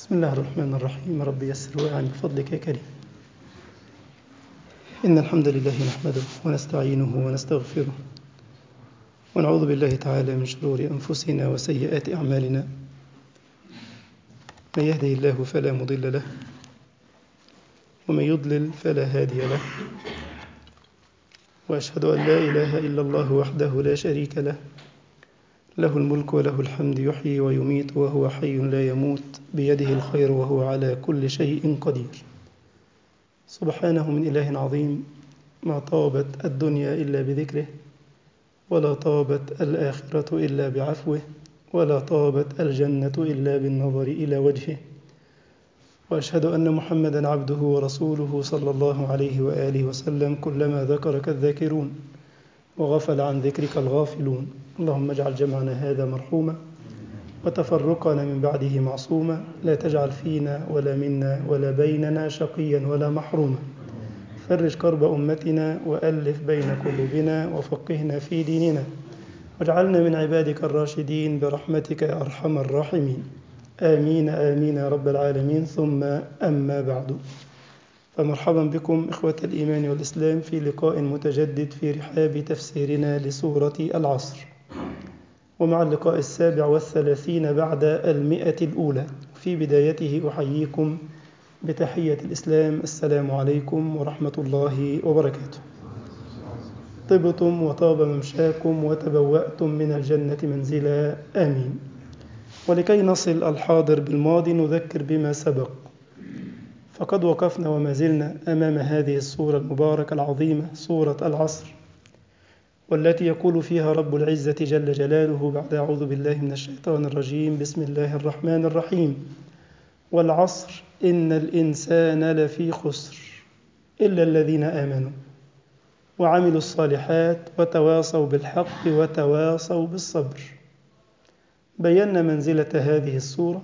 بسم الله الرحمن الرحيم رب يسر وأعن بفضلك يا كريم إن الحمد لله نحمده ونستعينه ونستغفره ونعوذ بالله تعالى من شرور أنفسنا وسيئات أعمالنا من يهده الله فلا مضل له ومن يضلل فلا هادي له وأشهد أن لا إله إلا الله وحده لا شريك له له الملك وله الحمد يحيي ويميت وهو حي لا يموت بيده الخير وهو على كل شيء قدير سبحانه من إله عظيم ما طابت الدنيا إلا بذكره ولا طابت الآخرة إلا بعفوه ولا طابت الجنة إلا بالنظر إلى وجهه وأشهد أن محمدا عبده ورسوله صلى الله عليه وآله وسلم كلما ذكرك الذاكرون وغفل عن ذكرك الغافلون اللهم اجعل جمعنا هذا مرحوما وتفرقنا من بعده معصوما لا تجعل فينا ولا منا ولا بيننا شقيا ولا محروما فرج كرب أمتنا وألف بين قلوبنا وفقهنا في ديننا واجعلنا من عبادك الراشدين برحمتك يا أرحم الراحمين آمين آمين يا رب العالمين ثم أما بعد فمرحبا بكم إخوة الإيمان والإسلام في لقاء متجدد في رحاب تفسيرنا لسورة العصر ومع اللقاء السابع والثلاثين بعد المئة الأولى في بدايته أحييكم بتحية الإسلام السلام عليكم ورحمة الله وبركاته طبتم وطاب ممشاكم وتبوأتم من الجنة منزلا آمين ولكي نصل الحاضر بالماضي نذكر بما سبق فقد وقفنا وما زلنا أمام هذه الصورة المباركة العظيمة صورة العصر والتي يقول فيها رب العزة جل جلاله بعد أعوذ بالله من الشيطان الرجيم بسم الله الرحمن الرحيم والعصر إن الإنسان لفي خسر إلا الذين آمنوا وعملوا الصالحات وتواصوا بالحق وتواصوا بالصبر بينا منزلة هذه الصورة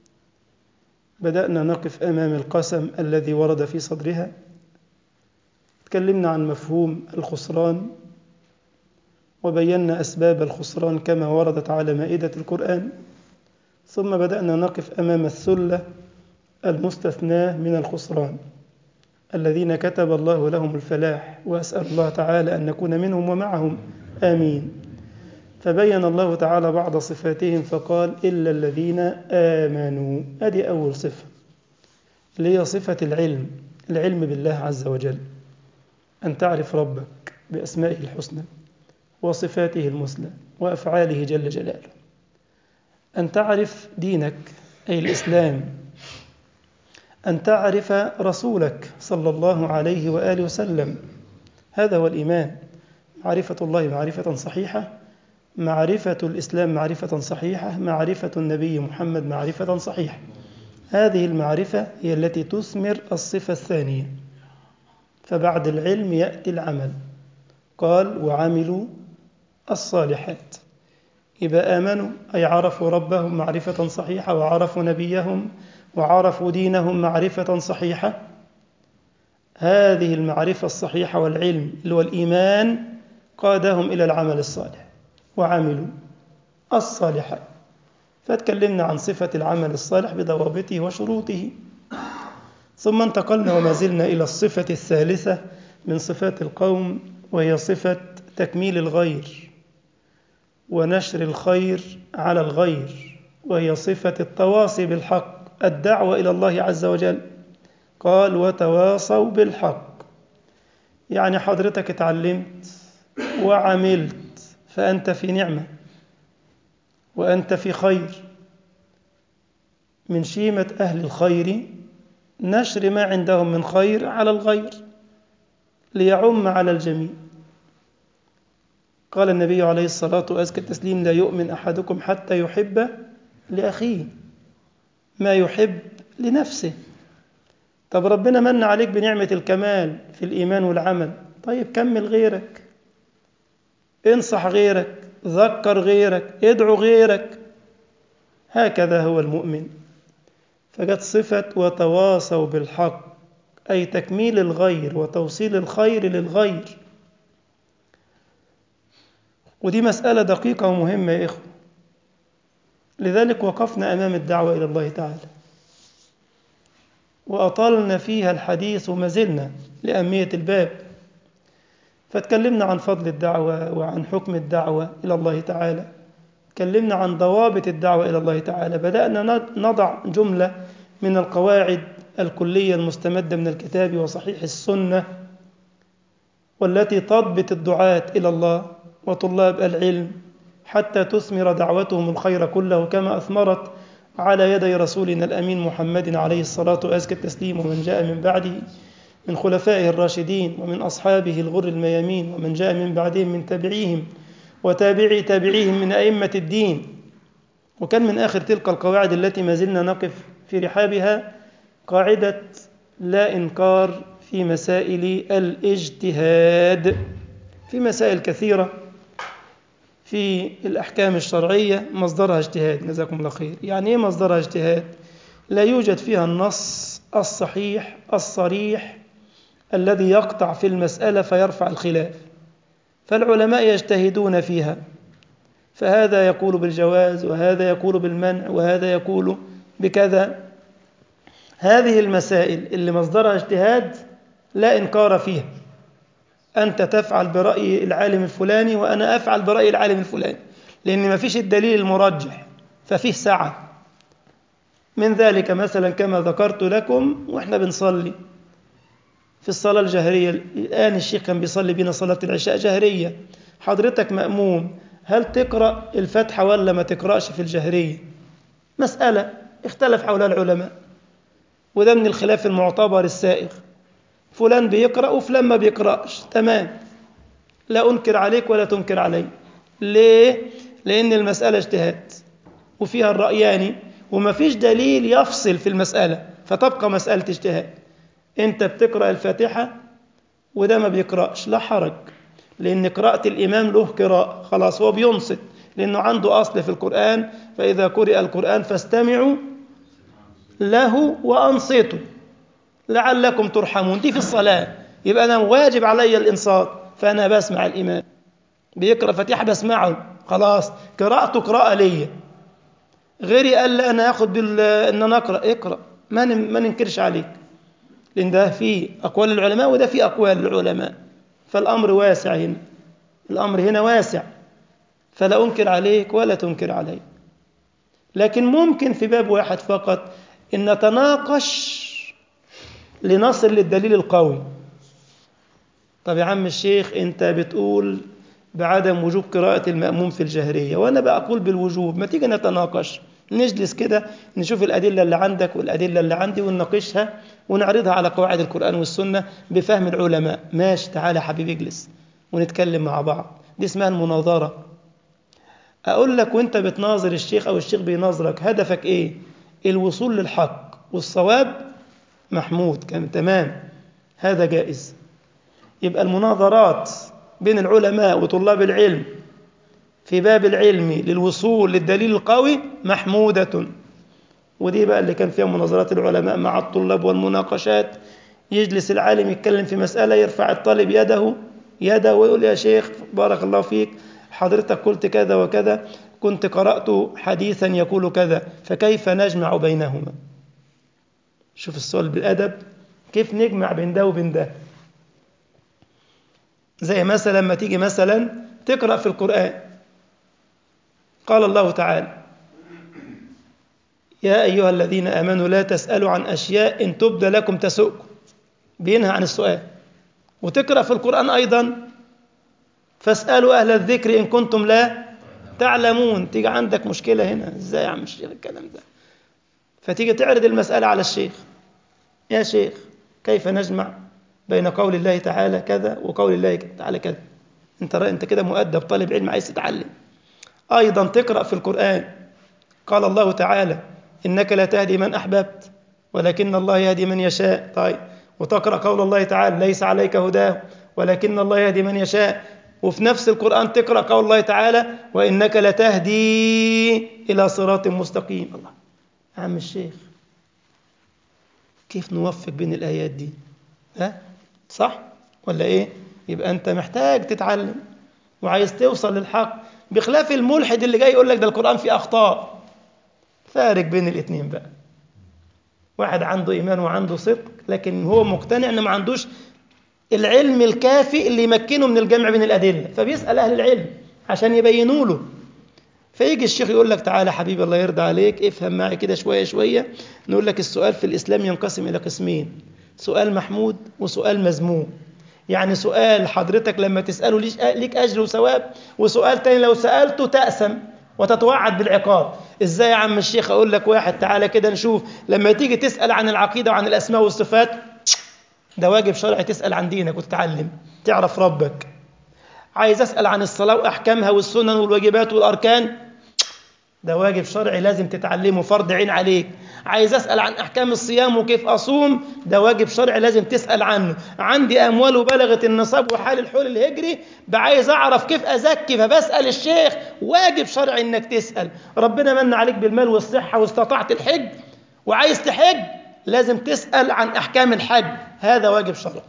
بدأنا نقف أمام القسم الذي ورد في صدرها تكلمنا عن مفهوم الخسران وبينا أسباب الخسران كما وردت على مائدة القرآن ثم بدأنا نقف أمام الثلة المستثناة من الخسران الذين كتب الله لهم الفلاح وأسأل الله تعالى أن نكون منهم ومعهم آمين فبين الله تعالى بعض صفاتهم فقال إلا الذين آمنوا أدي أول صفة اللي هي صفة العلم العلم بالله عز وجل أن تعرف ربك بأسمائه الحسنى وصفاته المثلى وأفعاله جل جلاله أن تعرف دينك أي الإسلام أن تعرف رسولك صلى الله عليه وآله وسلم هذا هو الإيمان معرفة الله معرفة صحيحة معرفة الإسلام معرفة صحيحة معرفة النبي محمد معرفة صحيحة هذه المعرفة هي التي تثمر الصفة الثانية فبعد العلم يأتي العمل قال وعملوا الصالحات إذا آمنوا أي عرفوا ربهم معرفة صحيحة وعرفوا نبيهم وعرفوا دينهم معرفة صحيحة هذه المعرفة الصحيحة والعلم اللي هو الإيمان قادهم إلى العمل الصالح وعملوا الصالحات فتكلمنا عن صفة العمل الصالح بضوابطه وشروطه ثم انتقلنا وما زلنا إلى الصفة الثالثة من صفات القوم وهي صفة تكميل الغير ونشر الخير على الغير وهي صفة التواصي بالحق الدعوة إلى الله عز وجل قال وتواصوا بالحق يعني حضرتك اتعلمت وعملت فأنت في نعمة وأنت في خير من شيمة أهل الخير نشر ما عندهم من خير على الغير ليعم على الجميع قال النبي عليه الصلاة وأزكى التسليم لا يؤمن أحدكم حتى يحب لأخيه ما يحب لنفسه طب ربنا من عليك بنعمة الكمال في الإيمان والعمل طيب كمل غيرك انصح غيرك ذكر غيرك ادعو غيرك هكذا هو المؤمن فجت صفة وتواصوا بالحق أي تكميل الغير وتوصيل الخير للغير ودي مسألة دقيقة ومهمة يا إخوة لذلك وقفنا أمام الدعوة إلى الله تعالى وأطلنا فيها الحديث وما زلنا لأهمية الباب فتكلمنا عن فضل الدعوة وعن حكم الدعوة إلى الله تعالى تكلمنا عن ضوابط الدعوة إلى الله تعالى بدأنا نضع جملة من القواعد الكلية المستمدة من الكتاب وصحيح السنة والتي تضبط الدعاة إلى الله وطلاب العلم حتى تثمر دعوتهم الخير كله كما أثمرت على يدي رسولنا الأمين محمد عليه الصلاة وأزكى التسليم ومن جاء من بعده من خلفائه الراشدين ومن أصحابه الغر الميامين ومن جاء من بعدهم من تابعيهم وتابعي تابعيهم من أئمة الدين وكان من آخر تلك القواعد التي ما زلنا نقف في رحابها قاعدة لا إنكار في مسائل الاجتهاد في مسائل كثيرة في الأحكام الشرعية مصدرها اجتهاد جزاكم الله خير يعني إيه مصدرها اجتهاد لا يوجد فيها النص الصحيح الصريح الذي يقطع في المسألة فيرفع الخلاف فالعلماء يجتهدون فيها فهذا يقول بالجواز وهذا يقول بالمنع وهذا يقول بكذا هذه المسائل اللي مصدرها اجتهاد لا إنكار فيها أنت تفعل برأي العالم الفلاني وأنا أفعل برأي العالم الفلاني لأن ما فيش الدليل المرجح ففيه سعة من ذلك مثلا كما ذكرت لكم وإحنا بنصلي في الصلاة الجهرية الآن الشيخ كان بيصلي بنا صلاة العشاء جهرية حضرتك مأموم هل تقرأ الفتحة ولا ما تقرأش في الجهرية مسألة اختلف حولها العلماء وده من الخلاف المعتبر السائغ فلان بيقرأ وفلان ما بيقرأش تمام لا أنكر عليك ولا تنكر علي ليه؟ لأن المسألة اجتهاد وفيها الرأيان وما فيش دليل يفصل في المسألة فتبقى مسألة اجتهاد أنت بتقرأ الفاتحة وده ما بيقرأش لا حرج لأن قراءة الإمام له قراءة خلاص هو بينصت لأنه عنده أصل في القرآن فإذا قرئ القرآن فاستمعوا له وأنصتوا لعلكم ترحمون دي في الصلاة يبقى أنا واجب علي الإنصات فأنا بسمع الإمام بيقرأ فاتحة بسمعه خلاص قراءته قراءة ليا غيري قال لا أنا أخذ بال... إن أنا أقرأ اقرأ ما ن... ما ننكرش عليك لأن ده في أقوال العلماء وده في أقوال العلماء فالأمر واسع هنا الأمر هنا واسع فلا أنكر عليك ولا تنكر علي لكن ممكن في باب واحد فقط إن نتناقش لنصل للدليل القوي طب يا عم الشيخ أنت بتقول بعدم وجوب قراءة المأموم في الجهرية وأنا بقول بالوجوب ما تيجي نتناقش نجلس كده نشوف الأدلة اللي عندك والأدلة اللي عندي ونناقشها ونعرضها على قواعد القرآن والسنة بفهم العلماء ماشي تعالى يا حبيبي اجلس ونتكلم مع بعض دي اسمها المناظرة أقول لك وانت بتناظر الشيخ أو الشيخ بيناظرك هدفك إيه الوصول للحق والصواب محمود كان تمام هذا جائز يبقى المناظرات بين العلماء وطلاب العلم في باب العلم للوصول للدليل القوي محمودة ودي بقى اللي كان فيها مناظرات العلماء مع الطلاب والمناقشات يجلس العالم يتكلم في مسألة يرفع الطالب يده يده ويقول يا شيخ بارك الله فيك حضرتك قلت كذا وكذا كنت قرأت حديثا يقول كذا فكيف نجمع بينهما شوف السؤال بالأدب كيف نجمع بين ده وبين ده زي مثلا لما تيجي مثلا تقرأ في القرآن قال الله تعالى يا أيها الذين آمنوا لا تسألوا عن أشياء إن تبد لكم تسؤكم بينهى عن السؤال وتقرأ في القرآن أيضا فاسألوا أهل الذكر إن كنتم لا تعلمون تيجي عندك مشكلة هنا إزاي يا عم الشيخ الكلام ده فتيجي تعرض المسألة على الشيخ يا شيخ كيف نجمع بين قول الله تعالى كذا وقول الله تعالى كذا انت انت كده مؤدب طالب علم عايز تتعلم ايضا تقرا في القران قال الله تعالى انك لا تهدي من احببت ولكن الله يهدي من يشاء طيب وتقرا قول الله تعالى ليس عليك هداه ولكن الله يهدي من يشاء وفي نفس القران تقرا قول الله تعالى وانك لتهدي الى صراط مستقيم الله يا عم الشيخ كيف نوفق بين الايات دي ها صح ولا ايه يبقى انت محتاج تتعلم وعايز توصل للحق بخلاف الملحد اللي جاي يقول لك ده القرآن فيه أخطاء فارق بين الاثنين بقى واحد عنده إيمان وعنده صدق لكن هو مقتنع أنه ما عندوش العلم الكافي اللي يمكنه من الجمع بين الأدلة فبيسأل أهل العلم عشان يبينوا له فيجي الشيخ يقول لك تعالى حبيبي الله يرضى عليك افهم معي كده شوية شوية نقول لك السؤال في الإسلام ينقسم إلى قسمين سؤال محمود وسؤال مذموم يعني سؤال حضرتك لما تسأله ليش ليك أجر وثواب وسؤال تاني لو سألته تأسم وتتوعد بالعقاب ازاي يا عم الشيخ اقول لك واحد تعالى كده نشوف لما تيجي تسأل عن العقيدة وعن الأسماء والصفات ده واجب شرعي تسأل عن دينك وتتعلم تعرف ربك عايز أسأل عن الصلاة وأحكامها والسنن والواجبات والأركان ده واجب شرعي لازم تتعلمه فرض عين عليك عايز أسأل عن أحكام الصيام وكيف أصوم ده واجب شرعي لازم تسأل عنه عندي أموال وبلغت النصاب وحال الحول الهجري عايز أعرف كيف أزكي فبسأل الشيخ واجب شرعي إنك تسأل ربنا من عليك بالمال والصحة واستطعت الحج وعايز تحج لازم تسأل عن أحكام الحج هذا واجب شرعي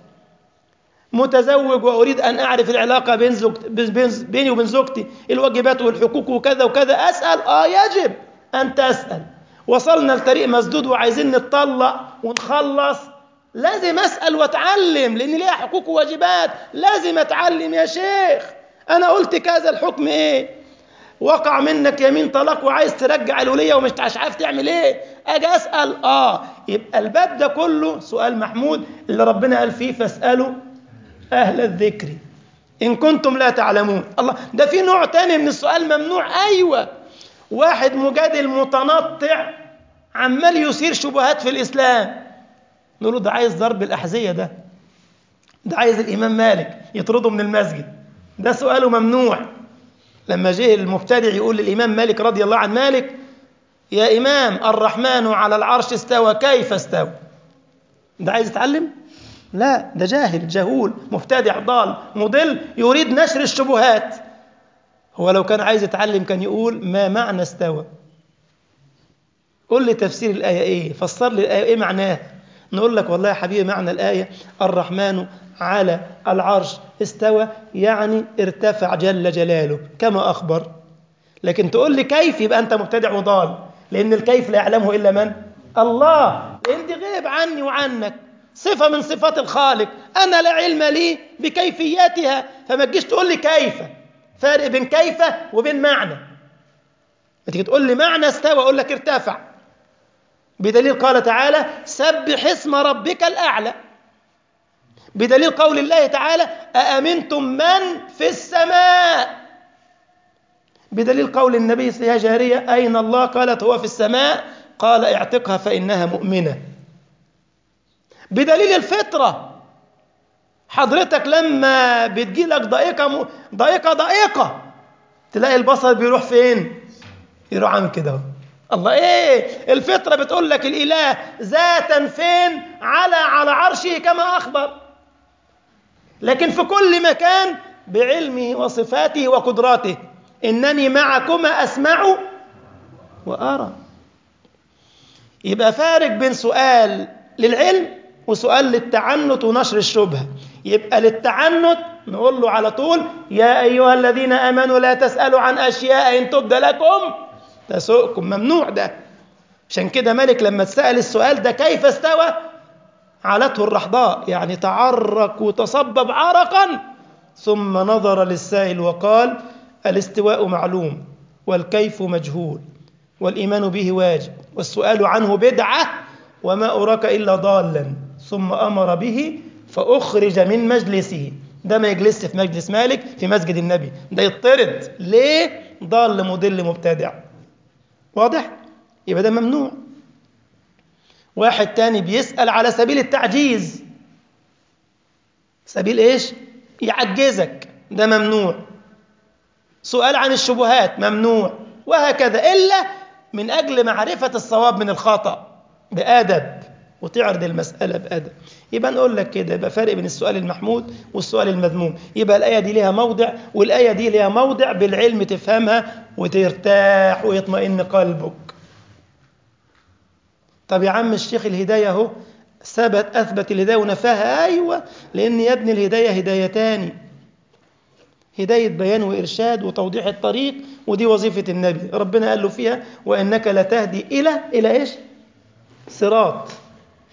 متزوج وأريد أن أعرف العلاقة بين زوجت بين بيني وبين زوجتي الواجبات والحقوق وكذا وكذا أسأل آه يجب أن تسأل وصلنا لطريق مسدود وعايزين نتطلق ونخلص لازم أسأل وأتعلم لأن ليها حقوق وواجبات لازم أتعلم يا شيخ أنا قلت كذا الحكم إيه وقع منك يمين طلاق وعايز ترجع الولية ومش عارف تعمل إيه أجي أسأل آه يبقى الباب ده كله سؤال محمود اللي ربنا قال فيه فاسألوا أهل الذكر إن كنتم لا تعلمون الله ده في نوع تاني من السؤال ممنوع أيوة واحد مجادل متنطع عمال يثير شبهات في الإسلام نقول له ده عايز ضرب الأحذية ده ده عايز الإمام مالك يطرده من المسجد ده سؤاله ممنوع لما جه المبتدع يقول للإمام مالك رضي الله عن مالك يا إمام الرحمن على العرش استوى كيف استوى ده عايز يتعلم لا ده جاهل جهول مبتدع ضال مضل يريد نشر الشبهات هو لو كان عايز يتعلم كان يقول ما معنى استوى قل لي تفسير الآية إيه فسر لي الآية إيه معناها نقول لك والله يا حبيبي معنى الآية الرحمن على العرش استوى يعني ارتفع جل جلاله كما أخبر لكن تقول لي كيف يبقى أنت مبتدع وضال لأن الكيف لا يعلمه إلا من الله لأن دي غيب عني وعنك صفة من صفات الخالق أنا لا علم لي بكيفياتها فما تجيش تقول لي كيف فرق بين كيف وبين معنى تيجي تقول لي معنى استوى أقول لك ارتفع بدليل قال تعالى سبح اسم ربك الأعلى بدليل قول الله تعالى أأمنتم من في السماء بدليل قول النبي يا جارية أين الله قالت هو في السماء قال اعتقها فإنها مؤمنة بدليل الفطرة حضرتك لما بتجيلك ضائقة م... ضائقة ضائقة تلاقي البصر بيروح فين يروح عامل كده الله ايه الفطرة بتقول لك الإله ذاتا فين على على عرشه كما أخبر لكن في كل مكان بعلمه وصفاته وقدراته إنني معكما أسمع وأرى يبقى فارق بين سؤال للعلم وسؤال للتعنت ونشر الشبهة يبقى للتعنت نقول له على طول يا أيها الذين آمنوا لا تسألوا عن أشياء إن تبد لكم تسؤكم ممنوع ده عشان كده مالك لما تسأل السؤال ده كيف استوى علته الرحضاء يعني تعرق وتصبب عرقا ثم نظر للسائل وقال الاستواء معلوم والكيف مجهول والإيمان به واجب والسؤال عنه بدعة وما أراك إلا ضالا ثم أمر به فأخرج من مجلسه ده ما يجلس في مجلس مالك في مسجد النبي ده يطرد ليه ضال مضل مبتدع واضح يبقى ده ممنوع واحد تاني بيسأل على سبيل التعجيز سبيل ايش يعجزك ده ممنوع سؤال عن الشبهات ممنوع وهكذا إلا من أجل معرفة الصواب من الخطأ بأدب وتعرض المسألة بأدب يبقى نقول لك كده يبقى فرق بين السؤال المحمود والسؤال المذموم يبقى الآية دي ليها موضع والآية دي ليها موضع بالعلم تفهمها وترتاح ويطمئن قلبك طب يا عم الشيخ الهداية اهو ثبت أثبت الهداية ونفاها أيوة لأن يا ابن الهداية هدايتان هداية بيان وإرشاد وتوضيح الطريق ودي وظيفة النبي ربنا قال له فيها وإنك لتهدي إلى إلى إيش صراط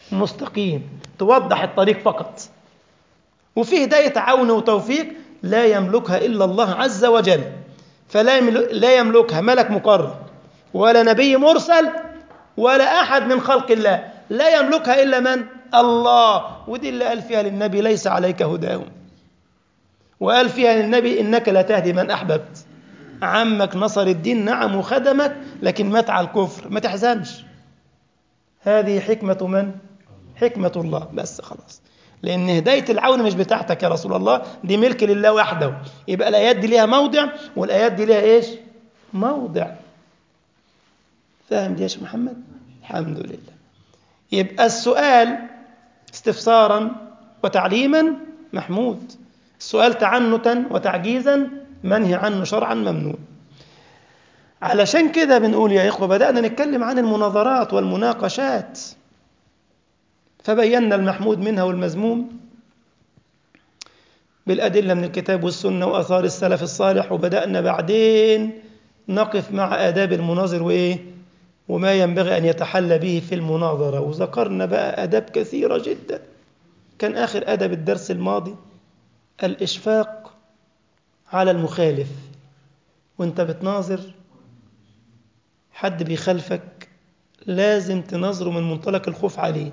مستقيم توضح الطريق فقط وفي هداية عون وتوفيق لا يملكها إلا الله عز وجل فلا لا يملكها ملك مقرب ولا نبي مرسل ولا أحد من خلق الله لا يملكها إلا من؟ الله ودي اللي قال فيها للنبي ليس عليك هداهم وقال فيها للنبي إنك لا تهدي من أحببت عمك نصر الدين نعم وخدمك لكن مات على الكفر ما تحزنش هذه حكمة من؟ حكمة الله بس خلاص لأن هداية العون مش بتاعتك يا رسول الله دي ملك لله وحده يبقى الآيات دي ليها موضع والآيات دي ليها إيش؟ موضع فاهم دي يا شيخ محمد؟ الحمد لله يبقى السؤال استفسارا وتعليما محمود السؤال تعنتا وتعجيزا منهي عنه شرعا ممنوع علشان كده بنقول يا إخوة بدأنا نتكلم عن المناظرات والمناقشات فبينا المحمود منها والمذموم بالأدلة من الكتاب والسنة وأثار السلف الصالح وبدأنا بعدين نقف مع آداب المناظر وإيه وما ينبغي أن يتحلى به في المناظرة وذكرنا بقى آداب كثيرة جدا كان آخر أدب الدرس الماضي الإشفاق على المخالف وانت بتناظر حد بيخالفك لازم تناظره من منطلق الخوف عليه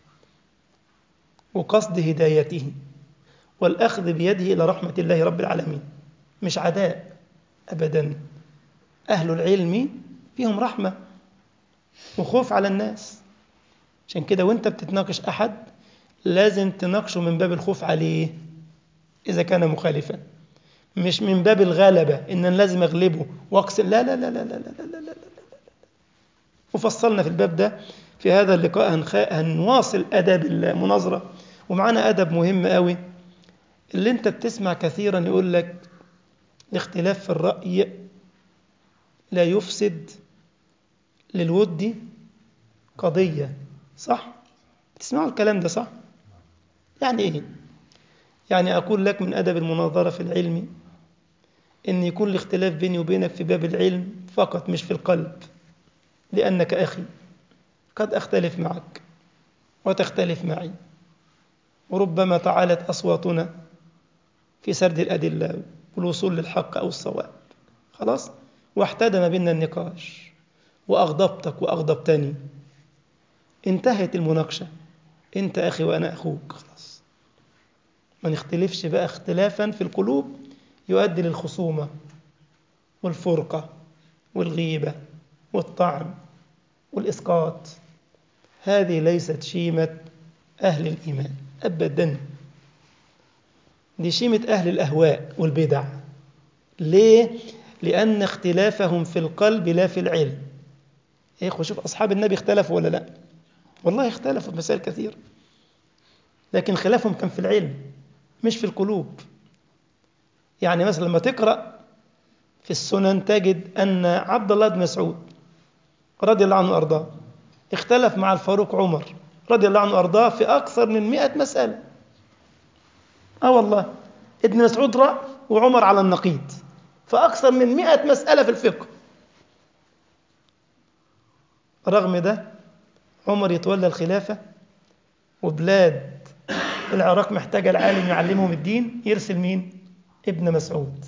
وقصد هدايته والأخذ بيده إلى رحمة الله رب العالمين مش عداء أبدا أهل العلم فيهم رحمة وخوف على الناس عشان كده وانت بتتناقش أحد لازم تناقشه من باب الخوف عليه إذا كان مخالفا مش من باب الغلبة إن أنا لازم أغلبه وأقسم لا لا لا لا لا لا لا لا لا وفصلنا في الباب ده في هذا اللقاء هنخ... هنواصل أدب المناظرة ومعانا أدب مهم قوي اللي أنت بتسمع كثيرا يقول لك الاختلاف في الرأي لا يفسد للود قضية صح؟ بتسمعوا الكلام ده صح؟ يعني إيه؟ يعني أقول لك من أدب المناظرة في العلم إن يكون الاختلاف بيني وبينك في باب العلم فقط مش في القلب لأنك أخي قد أختلف معك وتختلف معي وربما تعالت أصواتنا في سرد الأدلة والوصول للحق أو الصواب خلاص واحتدم بنا النقاش وأغضبتك وأغضبتني انتهت المناقشة أنت أخي وأنا أخوك خلاص ما نختلفش بقى اختلافا في القلوب يؤدي للخصومة والفرقة والغيبة والطعن والإسقاط هذه ليست شيمة أهل الإيمان أبدا دي شيمة أهل الأهواء والبدع ليه؟ لأن اختلافهم في القلب لا في العلم يا إخوة شوف أصحاب النبي اختلفوا ولا لا والله اختلفوا في مسائل كثيرة لكن خلافهم كان في العلم مش في القلوب يعني مثلا لما تقرأ في السنن تجد أن عبد الله بن مسعود رضي الله عنه وأرضاه اختلف مع الفاروق عمر رضي الله عنه وأرضاه في أكثر من مئة مسألة آه والله ابن مسعود رأى وعمر على النقيض فأكثر من مئة مسألة في الفقه رغم ده عمر يتولى الخلافة وبلاد العراق محتاجة العالم يعلمهم الدين يرسل مين؟ ابن مسعود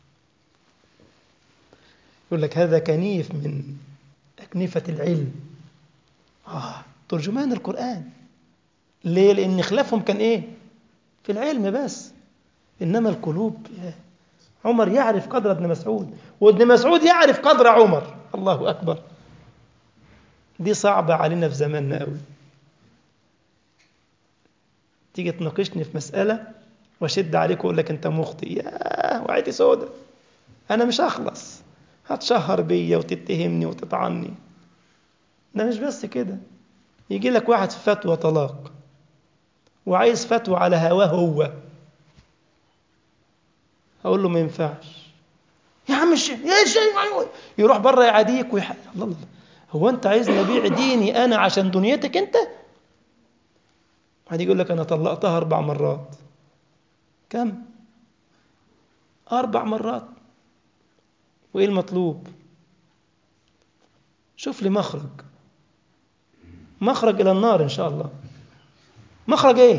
يقول لك هذا كنيف من أكنفة العلم آه ترجمان القرآن ليه؟ لأن خلافهم كان إيه؟ في العلم بس إنما القلوب عمر يعرف قدر ابن مسعود وابن مسعود يعرف قدر عمر الله أكبر دي صعبة علينا في زماننا قوي تيجي تناقشني في مسألة واشد عليك واقول لك انت مخطئ يا وعيتي سودة انا مش هخلص هتشهر بيا وتتهمني وتطعني ده مش بس كده يجي لك واحد في فتوى طلاق وعايز فتوى على هواه هو اقول له ما ينفعش يا عم الشيخ يا شيخ يروح بره يعاديك ويح... الله الله هو انت عايزني ابيع ديني انا عشان دنيتك انت واحد يقول لك انا طلقتها اربع مرات كم اربع مرات وايه المطلوب شوف لي مخرج مخرج الى النار ان شاء الله مخرج ايه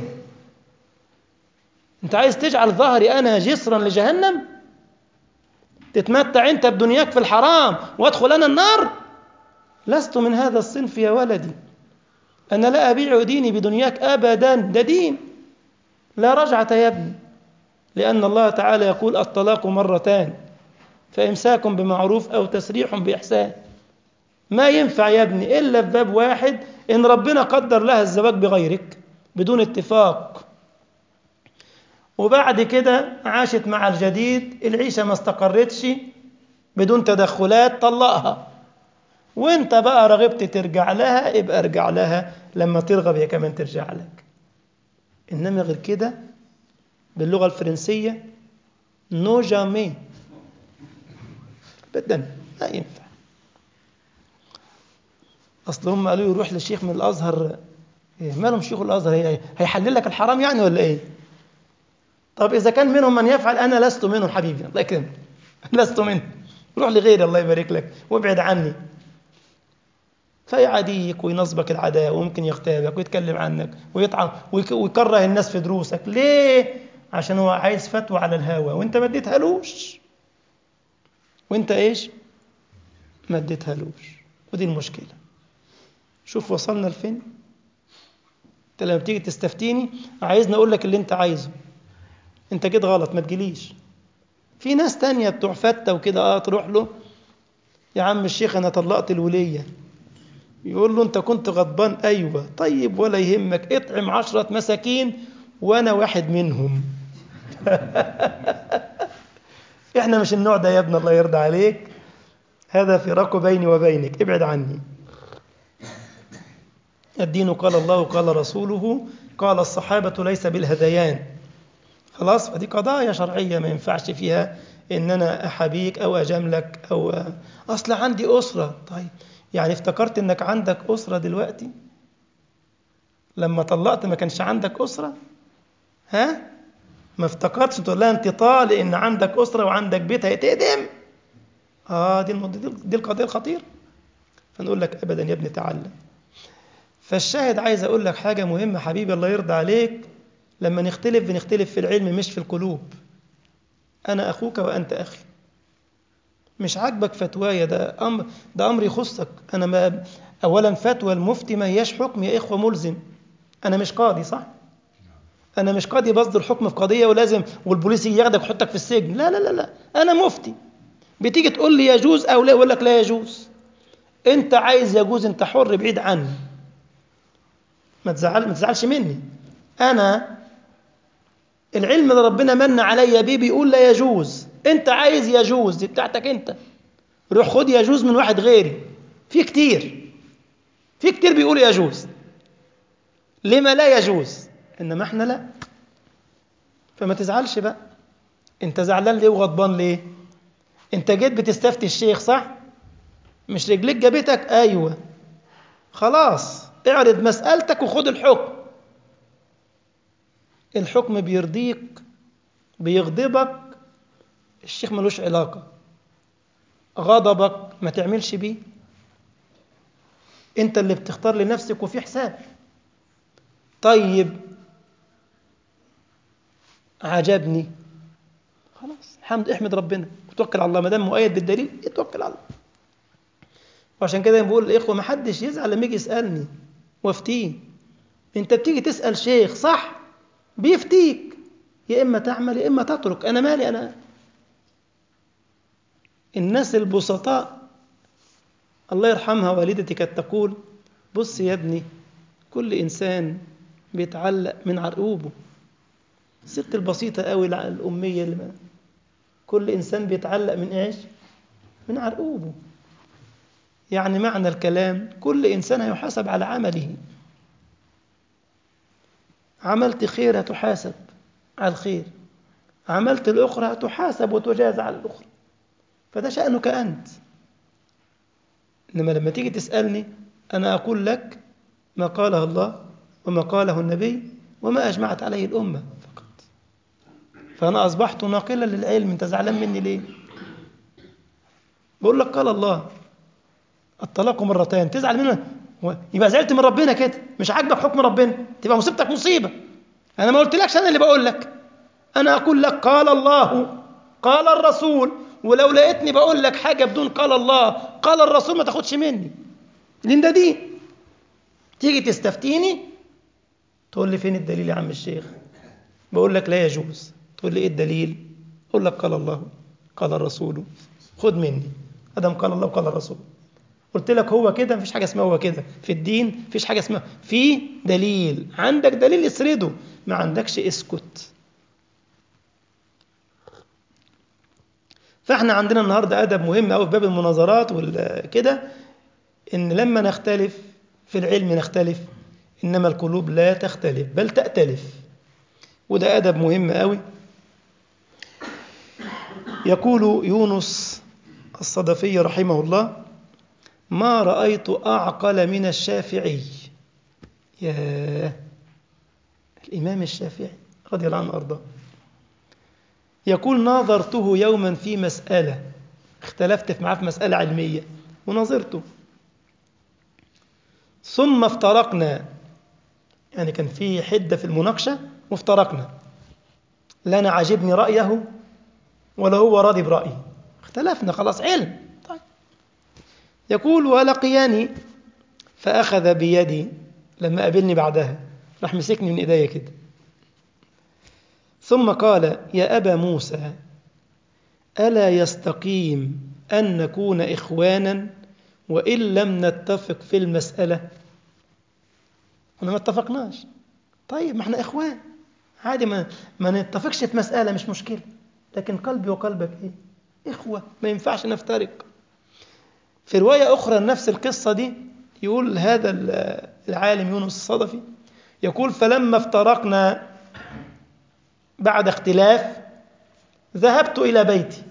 انت عايز تجعل ظهري انا جسرا لجهنم تتمتع انت بدنياك في الحرام وادخل انا النار لست من هذا الصنف يا ولدي انا لا ابيع ديني بدنياك ابدا ده دين لا رجعه يا ابني لان الله تعالى يقول الطلاق مرتان فامساك بمعروف او تسريح باحسان ما ينفع يا ابني الا في باب واحد ان ربنا قدر لها الزواج بغيرك بدون اتفاق وبعد كده عاشت مع الجديد العيشة ما استقرتش بدون تدخلات طلقها وانت بقى رغبت ترجع لها ابقى ارجع لها لما ترغب هي كمان ترجع لك انما غير كده باللغة الفرنسية نو جامي ابدا ما ينفع اصل هم قالوا يروح للشيخ من الازهر إيه مالهم شيخ الازهر هيحلل لك الحرام يعني ولا ايه طب إذا كان منهم من يفعل أنا لست منهم حبيبي الله يكرمك لست منهم روح لغيري الله يبارك لك وابعد عني فيعاديك وينصبك العداء وممكن يغتابك ويتكلم عنك ويطعن ويكره الناس في دروسك ليه؟ عشان هو عايز فتوى على الهوى وانت ما اديتهالوش وانت ايش؟ ما اديتهالوش ودي المشكلة شوف وصلنا لفين؟ انت لما بتيجي تستفتيني عايزني اقول لك اللي انت عايزه انت كده غلط ما تجيليش في ناس تانية بتوع فتة وكده اه تروح له يا عم الشيخ انا طلقت الولية يقول له انت كنت غضبان ايوه طيب ولا يهمك اطعم عشرة مساكين وانا واحد منهم احنا مش النوع ده يا ابن الله يرضى عليك هذا فراق بيني وبينك ابعد عني الدين قال الله قال رسوله قال الصحابة ليس بالهذيان خلاص فدي قضايا شرعية ما ينفعش فيها إن أنا أحابيك أو أجاملك أو أصل عندي أسرة طيب يعني افتكرت إنك عندك أسرة دلوقتي لما طلقت ما كانش عندك أسرة ها ما افتكرتش تقول لها انت طالق ان عندك اسره وعندك بيت هيتهدم اه دي دي القضيه الخطيره فنقول لك ابدا يا ابني تعلم فالشاهد عايز اقول لك حاجه مهمه حبيبي الله يرضى عليك لما نختلف بنختلف في العلم مش في القلوب أنا أخوك وأنت أخي مش عاجبك فتوايا ده أمر ده أمر يخصك أنا ما أولا فتوى المفتي ما هياش حكم يا إخوة ملزم أنا مش قاضي صح؟ أنا مش قاضي بصدر حكم في قضية ولازم والبوليس ياخدك ويحطك في السجن لا لا لا لا أنا مفتي بتيجي تقول لي يجوز أو لا يقول لك لا يجوز أنت عايز يجوز أنت حر بعيد عني ما تزعل ما تزعلش مني أنا العلم اللي ربنا من عليا بيه بيقول لا يجوز انت عايز يجوز دي بتاعتك انت روح خد يجوز من واحد غيري في كتير في كتير بيقول يجوز لما لا يجوز انما احنا لا فما تزعلش بقى انت زعلان ليه وغضبان ليه انت جيت بتستفتي الشيخ صح مش رجليك جابتك ايوه خلاص اعرض مسألتك وخد الحكم الحكم بيرضيك بيغضبك الشيخ ملوش علاقة غضبك ما تعملش بيه انت اللي بتختار لنفسك وفي حساب طيب عجبني خلاص الحمد احمد ربنا وتوكل على الله ما دام مؤيد بالدليل اتوكل على الله وعشان كده بقول الاخوه ما حدش يزعل لما يجي يسالني وافتيه انت بتيجي تسال شيخ صح بيفتيك يا إما تعمل يا إما تترك أنا مالي أنا الناس البسطاء الله يرحمها والدتي كانت تقول بص يا ابني كل إنسان بيتعلق من عرقوبه الست البسيطة قوي الأمية اللي كل إنسان بيتعلق من إيش؟ من عرقوبه يعني معنى الكلام كل إنسان هيحاسب على عمله عملت خير هتحاسب على الخير عملت الأخرى هتحاسب وتجاز على الأخرى فده شأنك أنت إنما لما تيجي تسألني أنا أقول لك ما قاله الله وما قاله النبي وما أجمعت عليه الأمة فقط فأنا أصبحت ناقلا للعلم أنت زعلان مني ليه بقول لك قال الله الطلاق مرتين تزعل منه هو يبقى زعلت من ربنا كده مش عاجبك حكم ربنا تبقى مصيبتك مصيبة أنا ما قلتلكش أنا اللي بقول لك أنا أقول لك قال الله قال الرسول ولو لقيتني بقول لك حاجة بدون قال الله قال الرسول ما تاخدش مني لأن ده دين تيجي تستفتيني تقول لي فين الدليل يا عم الشيخ بقول لك لا يجوز تقول لي ايه الدليل اقول لك قال الله قال الرسول خد مني ادم قال الله وقال الرسول قلت لك هو كده مفيش حاجه اسمها هو كده في الدين مفيش حاجه اسمها في دليل عندك دليل اسرده ما عندكش اسكت فاحنا عندنا النهارده ادب مهم قوي في باب المناظرات وكده ان لما نختلف في العلم نختلف انما القلوب لا تختلف بل تأتلف وده ادب مهم قوي يقول يونس الصدفي رحمه الله ما رأيت أعقل من الشافعي يا الإمام الشافعي رضي الله عنه وأرضاه يقول ناظرته يوما في مسألة اختلفت معاه في مسألة علمية وناظرته ثم افترقنا يعني كان في حدة في المناقشة وافترقنا لا أنا عاجبني رأيه ولا هو راضي برأيي اختلفنا خلاص علم طيب. يقول ولقياني فأخذ بيدي لما قابلني بعدها راح مسكني من إيديا كده ثم قال يا أبا موسى ألا يستقيم أن نكون إخوانا وإن لم نتفق في المسألة احنا ما اتفقناش طيب ما احنا إخوان عادي ما, ما نتفقش في مسألة مش مشكلة لكن قلبي وقلبك إيه إخوة ما ينفعش نفترق في رواية أخرى نفس القصة دي يقول هذا العالم يونس الصدفي يقول فلما افترقنا بعد اختلاف ذهبت إلى بيتي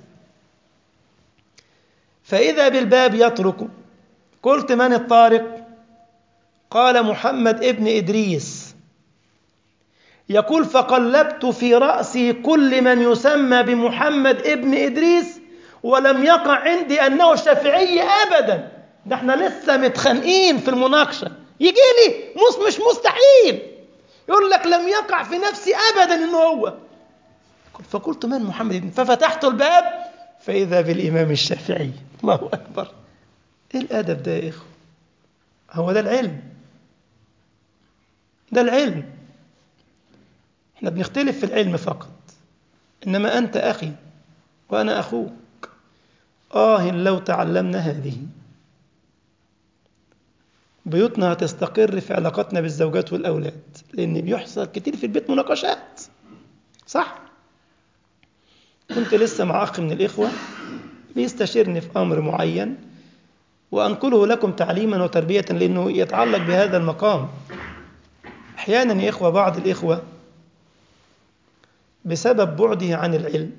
فإذا بالباب يطرق قلت من الطارق قال محمد ابن إدريس يقول فقلبت في رأسي كل من يسمى بمحمد ابن إدريس ولم يقع عندي أنه شافعي أبدا ده احنا لسه متخانقين في المناقشة يجي لي مش مش مستحيل يقول لك لم يقع في نفسي أبدا إنه هو فقلت من محمد ابن ففتحت الباب فإذا بالإمام الشافعي الله أكبر إيه الأدب ده يا إخوة هو ده العلم ده العلم احنا بنختلف في العلم فقط إنما أنت أخي وأنا أخوك آه لو تعلمنا هذه بيوتنا هتستقر في علاقتنا بالزوجات والأولاد لأن بيحصل كتير في البيت مناقشات صح؟ كنت لسه مع أخ من الإخوة بيستشيرني في أمر معين وأنقله لكم تعليما وتربية لأنه يتعلق بهذا المقام أحيانا يا إخوة بعض الإخوة بسبب بعده عن العلم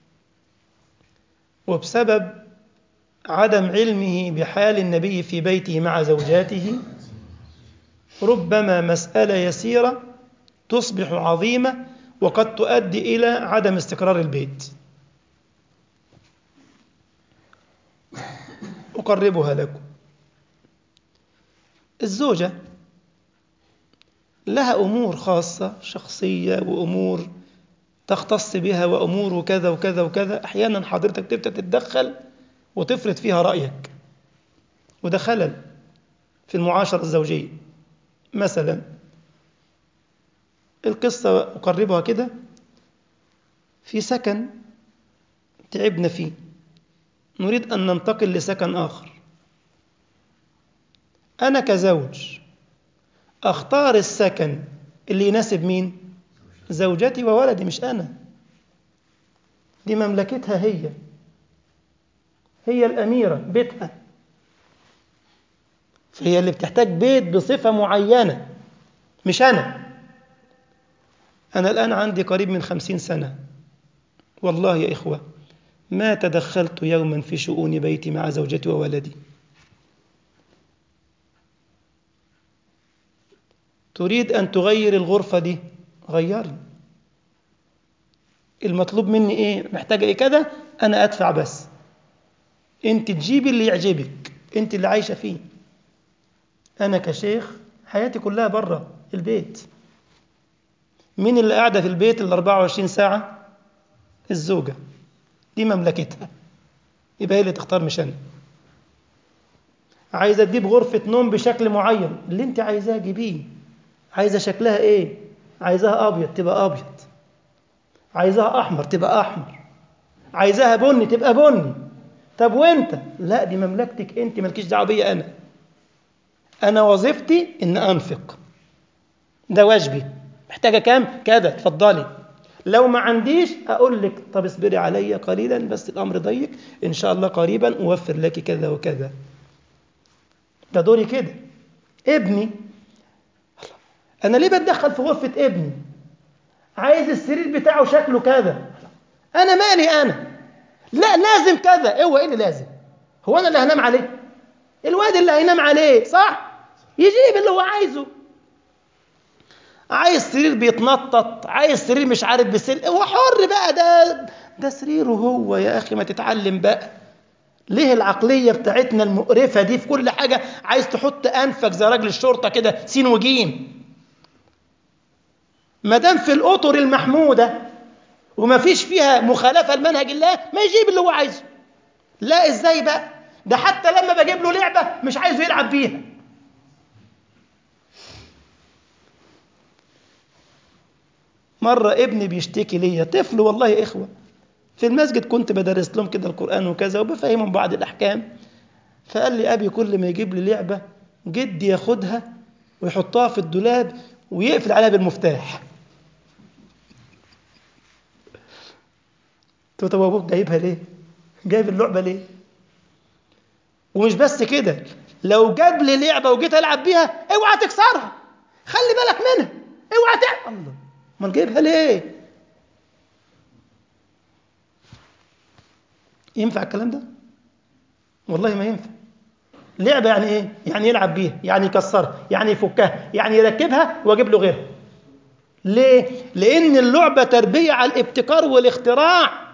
وبسبب عدم علمه بحال النبي في بيته مع زوجاته ربما مسألة يسيرة تصبح عظيمة وقد تؤدي إلى عدم استقرار البيت أقربها لكم الزوجة لها أمور خاصة شخصية وأمور تختص بها وأمور وكذا وكذا وكذا أحيانا حضرتك تبدأ تتدخل وتفرض فيها رأيك وده خلل في المعاشرة الزوجية مثلا القصة أقربها كده في سكن تعبنا فيه نريد أن ننتقل لسكن آخر أنا كزوج أختار السكن اللي يناسب مين زوجتي وولدي مش أنا دي مملكتها هي هي الأميرة بيتها فهي اللي بتحتاج بيت بصفة معينة مش أنا أنا الآن عندي قريب من خمسين سنة والله يا إخوة ما تدخلت يوما في شؤون بيتي مع زوجتي وولدي تريد أن تغير الغرفة دي غيري المطلوب مني إيه محتاجة إيه كذا أنا أدفع بس أنت تجيبي اللي يعجبك أنت اللي عايشة فيه أنا كشيخ حياتي كلها بره البيت مين اللي قاعدة في البيت ال 24 ساعة؟ الزوجة دي مملكتها يبقى هي اللي تختار مش أنا عايزة تجيب غرفة نوم بشكل معين اللي أنت عايزاه جيبيه عايزة شكلها إيه؟ عايزاها أبيض تبقى أبيض عايزاها أحمر تبقى أحمر عايزاها بني تبقى بني طب وأنت؟ لا دي مملكتك أنت مالكيش دعوة بيا أنا أنا وظيفتي إن أنفق ده واجبي محتاجة كام؟ كذا اتفضلي لو ما عنديش أقول لك طب اصبري عليا قليلا بس الأمر ضيق إن شاء الله قريبا أوفر لك كذا وكذا ده دوري كده ابني أنا ليه بتدخل في غرفة ابني عايز السرير بتاعه شكله كذا أنا مالي أنا لا لازم كذا هو إيه اللي لازم هو أنا اللي هنام عليه الواد اللي هينام عليه صح يجيب اللي هو عايزه عايز سرير بيتنطط عايز سرير مش عارف بسل هو حر بقى ده ده سريره هو يا اخي ما تتعلم بقى ليه العقليه بتاعتنا المقرفه دي في كل حاجه عايز تحط انفك زي راجل الشرطه كده سين وجيم ما دام في الاطر المحموده وما فيش فيها مخالفه لمنهج الله ما يجيب اللي هو عايزه لا ازاي بقى ده حتى لما بجيب له لعبه مش عايزه يلعب بيها مرة ابني بيشتكي ليا طفل والله يا إخوة في المسجد كنت بدرس لهم كده القرآن وكذا وبفهمهم بعض الأحكام فقال لي أبي كل ما يجيب لي لعبة جدي ياخدها ويحطها في الدولاب ويقفل عليها بالمفتاح قلت له طب أبوك جايبها ليه؟ جايب اللعبة ليه؟ ومش بس كده لو جاب لي لعبة وجيت ألعب بيها اوعى تكسرها خلي بالك منها اوعى تعمل الله امال جايبها ليه ينفع الكلام ده والله ما ينفع لعبة يعني ايه يعني يلعب بيها يعني يكسرها يعني يفكها يعني يركبها واجيب له غيرها ليه لان اللعبة تربية على الابتكار والاختراع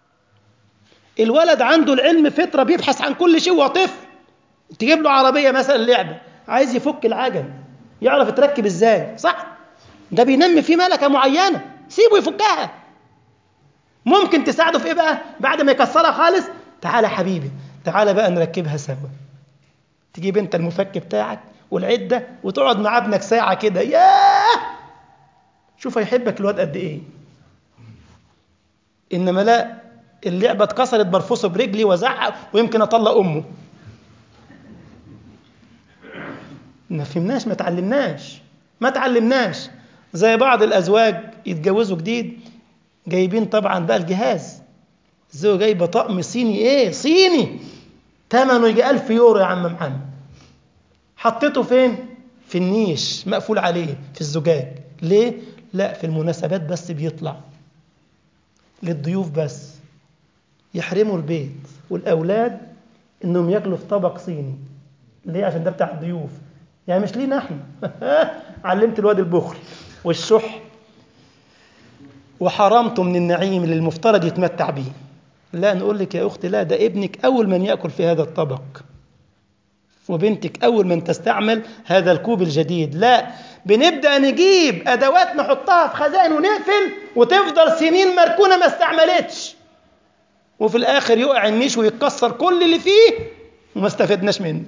الولد عنده العلم فطرة بيبحث عن كل شيء وهو طفل تجيب له عربية مثلا لعبة عايز يفك العجل يعرف يتركب ازاي صح ده بينمي فيه ملكة معينة سيبه يفكها ممكن تساعده في ايه بقى بعد ما يكسرها خالص تعالى حبيبي تعالى بقى نركبها سوا تجيب انت المفك بتاعك والعدة وتقعد مع ابنك ساعة كده ياه شوف هيحبك الواد قد ايه انما لا اللعبة اتكسرت برفصه برجلي وزعق ويمكن اطلق امه ما فهمناش ما تعلمناش ما تعلمناش زي بعض الازواج يتجوزوا جديد جايبين طبعا بقى الجهاز الزوجة جايبه طقم صيني ايه صيني ثمنه يجي 1000 يورو يا عم محمد حطيته فين في النيش مقفول عليه في الزجاج ليه لا في المناسبات بس بيطلع للضيوف بس يحرموا البيت والاولاد انهم ياكلوا في طبق صيني ليه عشان ده بتاع الضيوف يعني مش لينا احنا علمت الواد البخل والشح وحرمته من النعيم اللي المفترض يتمتع به لا نقول لك يا أختي لا ده ابنك أول من يأكل في هذا الطبق وبنتك أول من تستعمل هذا الكوب الجديد لا بنبدأ نجيب أدوات نحطها في خزائن ونقفل وتفضل سنين مركونة ما استعملتش وفي الآخر يقع النيش ويتكسر كل اللي فيه وما استفدناش منه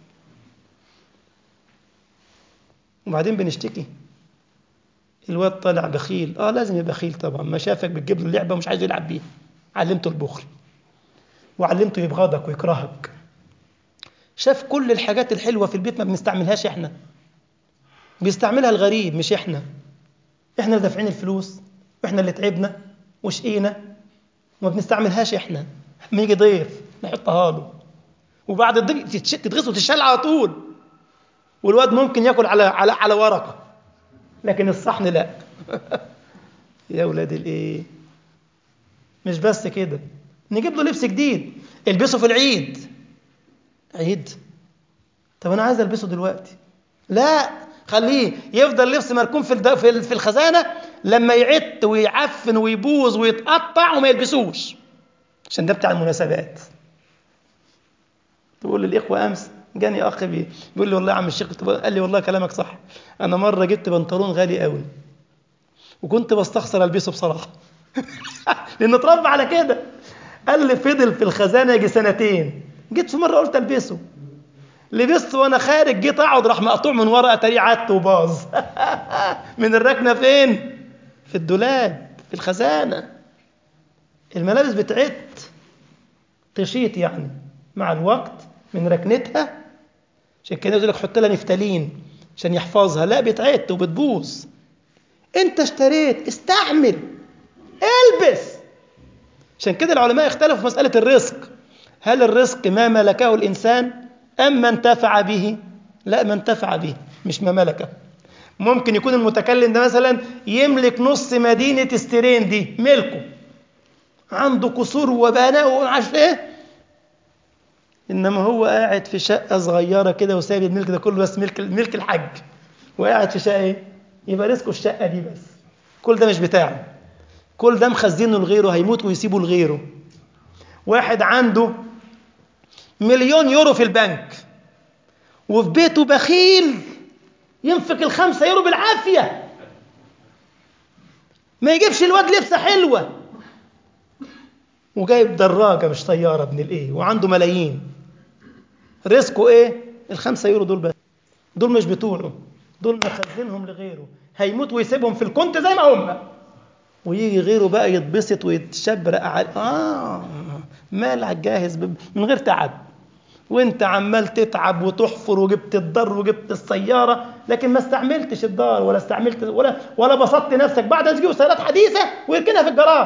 وبعدين بنشتكي الواد طالع بخيل اه لازم يبقى بخيل طبعا ما شافك بتجيب له اللعبه ومش عايز يلعب بيها علمته البخل وعلمته يبغضك ويكرهك شاف كل الحاجات الحلوه في البيت ما بنستعملهاش احنا بيستعملها الغريب مش احنا احنا اللي دافعين الفلوس واحنا اللي تعبنا وشقينا وما بنستعملهاش احنا لما يجي ضيف نحطها له وبعد الضيف تتغسل وتتشال على طول والواد ممكن ياكل على على على ورقه لكن الصحن لا يا ولاد الايه مش بس كده نجيب له لبس جديد البسه في العيد عيد طب انا عايز البسه دلوقتي لا خليه يفضل لبس مركون في في الخزانه لما يعت ويعفن ويبوظ ويتقطع وما يلبسوش عشان ده بتاع المناسبات تقول للاخوه امس جاني اخ بي بيقول لي والله يا عم الشيخ قلت له- قال لي والله كلامك صح انا مره جبت بنطلون غالي قوي وكنت بستخسر البسه بصراحه لانه اتربى على كده قال لي فضل في الخزانه يجي سنتين جيت في مره قلت البسه لبسته وانا خارج جيت اقعد راح مقطوع من ورا اتاريه عدت وباظ من الركنه فين في الدولاب في الخزانه الملابس بتعد تشيط يعني مع الوقت من ركنتها عشان كده يقول لك حط لها نفتالين عشان يحفظها لا بتعد وبتبوظ انت اشتريت استعمل البس عشان كده العلماء اختلفوا في مسألة الرزق هل الرزق ما ملكه الإنسان أم ما انتفع به لا ما انتفع به مش ما ملكه ممكن يكون المتكلم ده مثلا يملك نص مدينة استرين دي ملكه عنده قصور وبناء ومعرفش ايه انما هو قاعد في شقه صغيره كده وسايب الملك ده كله بس ملك ملك الحج وقاعد في شقه ايه يبقى رزقه الشقه دي بس كل ده مش بتاعه كل ده مخزنه لغيره هيموت ويسيبه لغيره واحد عنده مليون يورو في البنك وفي بيته بخيل ينفق الخمسة يورو بالعافية ما يجيبش الواد لبسة حلوة وجايب دراجة مش طيارة ابن الايه وعنده ملايين رزقه ايه الخمسة يورو دول بس دول مش بتوعه دول مخزنهم لغيره هيموت ويسيبهم في الكونت زي ما هم ويجي غيره بقى يتبسط ويتشبرق على اه مالك جاهز ب- من غير تعب وانت عمال تتعب وتحفر وجبت الدار وجبت السياره لكن ما استعملتش الدار ولا استعملت ولا ولا بسطت نفسك بعد ما تجيب سيارات حديثه ويركنها في الجراج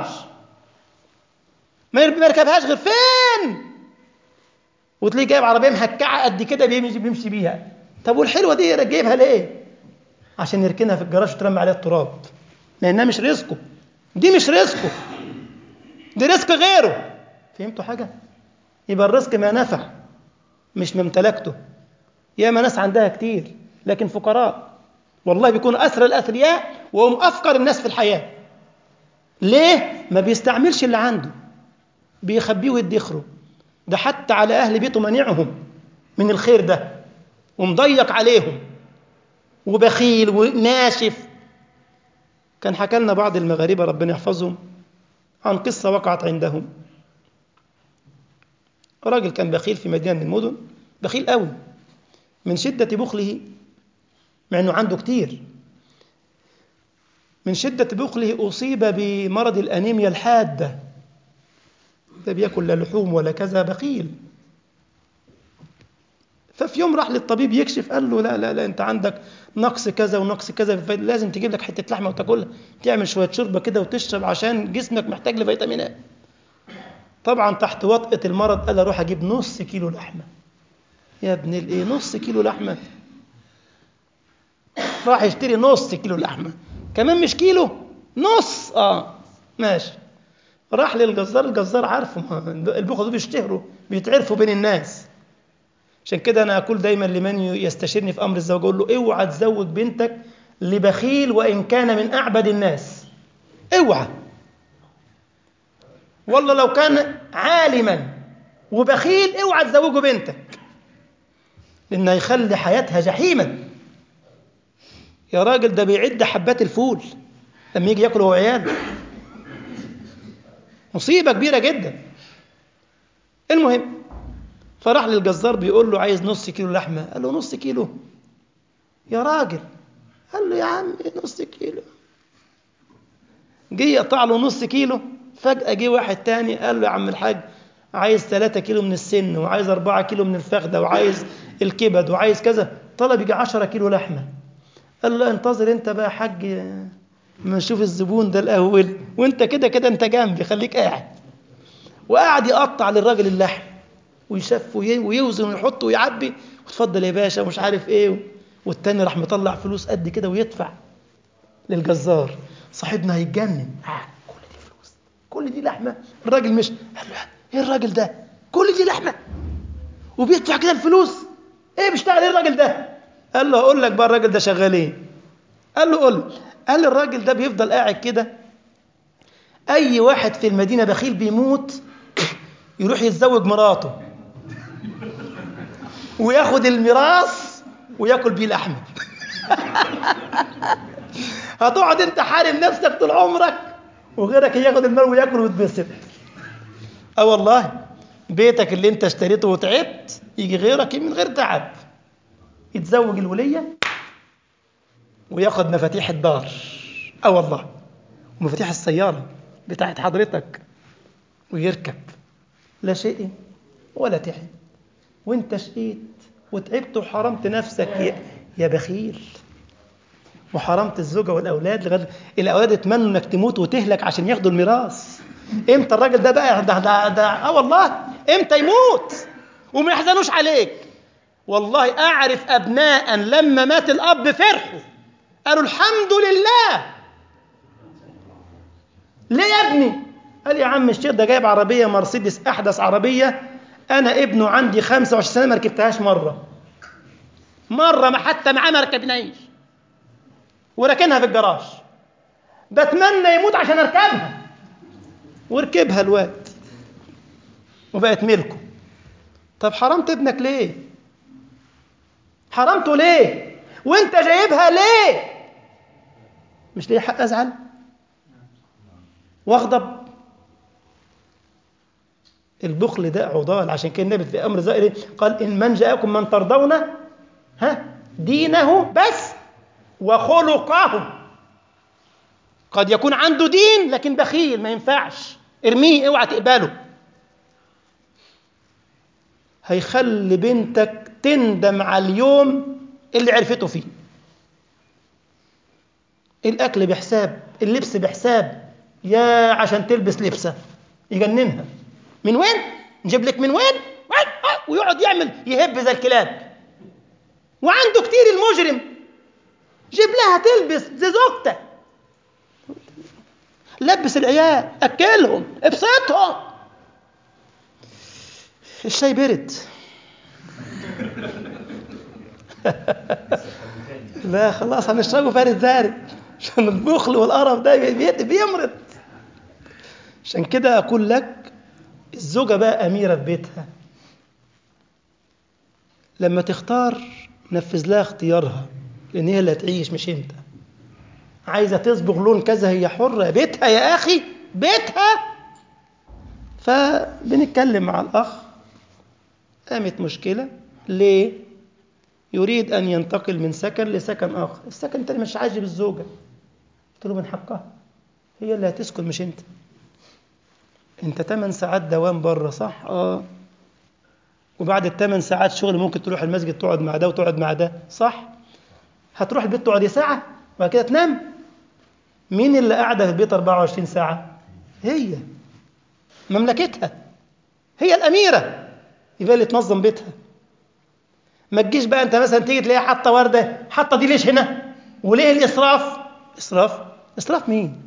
ما يرب- ما يركبهاش غير فين وتلاقيه جايب عربيه مهكعه قد كده بيمشي بيمشي بيها طب والحلوه دي جايبها ليه عشان يركنها في الجراج وترمي عليها التراب لانها مش رزقه دي مش رزقه دي رزق غيره فهمتوا حاجه يبقى الرزق ما نفع مش ما امتلكته ياما ناس عندها كتير لكن فقراء والله بيكونوا أسرى الأثرياء وهم أفقر الناس في الحياة ليه؟ ما بيستعملش اللي عنده بيخبيه ويدخره ده حتى على أهل بيته منعهم من الخير ده ومضيق عليهم وبخيل وناشف كان حكى لنا بعض المغاربة ربنا يحفظهم عن قصة وقعت عندهم راجل كان بخيل في مدينة من المدن بخيل قوي من شدة بخله مع أنه عنده كتير من شدة بخله أصيب بمرض الأنيميا الحادة لا بياكل لا لحوم ولا كذا بخيل ففي يوم راح للطبيب يكشف قال له لا لا لا انت عندك نقص كذا ونقص كذا في الفيتامين. لازم تجيب لك حته لحمه وتاكلها تعمل شويه شوربه كده وتشرب عشان جسمك محتاج لفيتامينات طبعا تحت وطأة المرض قال اروح اجيب نص كيلو لحمه يا ابن الايه نص كيلو لحمه راح يشتري نص كيلو لحمه كمان مش كيلو نص اه ماشي راح للجزار الجزار عارفه ما البخل دول بيشتهروا بيتعرفوا بين الناس عشان كده انا اقول دايما لمن يستشيرني في امر الزواج اقول له اوعى تزوج بنتك لبخيل وان كان من اعبد الناس اوعى والله لو كان عالما وبخيل اوعى تزوجه بنتك لانه هيخلي حياتها جحيما يا راجل ده بيعد حبات الفول لما يجي ياكل هو وعياله مصيبه كبيره جدا المهم فراح للجزار بيقول له عايز نص كيلو لحمه قال له نص كيلو يا راجل قال له يا عم نص كيلو جه يقطع له نص كيلو فجأة جه واحد تاني قال له يا عم الحاج عايز 3 كيلو من السن وعايز 4 كيلو من الفخدة وعايز الكبد وعايز كذا طلب يجي 10 كيلو لحمة قال له انتظر انت بقى يا حاج ما نشوف الزبون ده الأول وانت كده كده انت جنبي خليك قاعد وقعد يقطع للراجل اللحم ويشف ويوزن ويحط ويعبي وتفضل يا باشا ومش عارف ايه والتاني راح مطلع فلوس قد كده ويدفع للجزار صاحبنا هيتجنن آه كل دي فلوس كل دي لحمه الراجل مش قال له ايه الراجل ده كل دي لحمه وبيدفع كده الفلوس ايه بيشتغل ايه الراجل ده قال له اقول لك بقى الراجل ده شغال ايه قال له قول قال الراجل ده بيفضل قاعد كده اي واحد في المدينه بخيل بيموت يروح يتزوج مراته وياخد الميراث وياكل بيه لحمه هتقعد انت حارم نفسك طول عمرك وغيرك ياخد المال وياكل ويتبسط اه والله بيتك اللي انت اشتريته وتعبت يجي غيرك من غير تعب يتزوج الولية وياخد مفاتيح الدار اه والله ومفاتيح السيارة بتاعت حضرتك ويركب لا شيء ولا تعب وانت شقيت وتعبت وحرمت نفسك يا, يا بخيل وحرمت الزوجة والأولاد لغاية الأولاد يتمنوا إنك تموت وتهلك عشان ياخدوا الميراث إمتى الراجل ده بقى ده ده ده آه والله إمتى يموت وما يحزنوش عليك والله أعرف أبناء لما مات الأب فرحوا قالوا الحمد لله ليه يا ابني؟ قال يا عم الشيخ ده جايب عربية مرسيدس أحدث عربية أنا ابنه عندي 25 سنة ما ركبتهاش مرة مرة ما حتى معاه ما ركبناش وراكنها في الجراج بتمنى يموت عشان اركبها وركبها الواد وبقت ملكه طب حرمت ابنك ليه حرمته ليه وانت جايبها ليه مش ليه حق ازعل واغضب البخل ده عضال عشان كده النبي في امر زائر قال ان من جاءكم من ترضون ها دينه بس وخلقه قد يكون عنده دين لكن بخيل ما ينفعش ارميه اوعى تقبله هيخلي بنتك تندم على اليوم اللي عرفته فيه الاكل بحساب اللبس بحساب يا عشان تلبس لبسه يجننها من وين نجيب لك من وين ويقعد يعمل يهب زي الكلاب وعنده كتير المجرم جيب لها تلبس زي زوجتك لبس العيال اكلهم ابسطهم الشاي برد لا خلاص هنشربه بارد بارد عشان البخل والقرف ده بيمرض عشان كده اقول لك الزوجه بقى اميره في بيتها لما تختار نفذ لها اختيارها لان هي اللي هتعيش مش انت عايزه تصبغ لون كذا هي حره بيتها يا اخي بيتها فبنتكلم مع الاخ قامت مشكله ليه يريد ان ينتقل من سكن لسكن اخر السكن التاني مش عاجب الزوجه قلت له من حقها هي اللي هتسكن مش انت انت 8 ساعات دوام بره صح اه وبعد الثمان ساعات شغل ممكن تروح المسجد تقعد مع ده وتقعد مع ده صح هتروح البيت تقعد ساعة وبعد كده تنام مين اللي قاعدة في البيت 24 ساعة هي مملكتها هي الأميرة يبقى اللي تنظم بيتها ما تجيش بقى انت مثلا تيجي تلاقيها حاطه ورده حاطه دي ليش هنا وليه الاسراف اسراف اسراف مين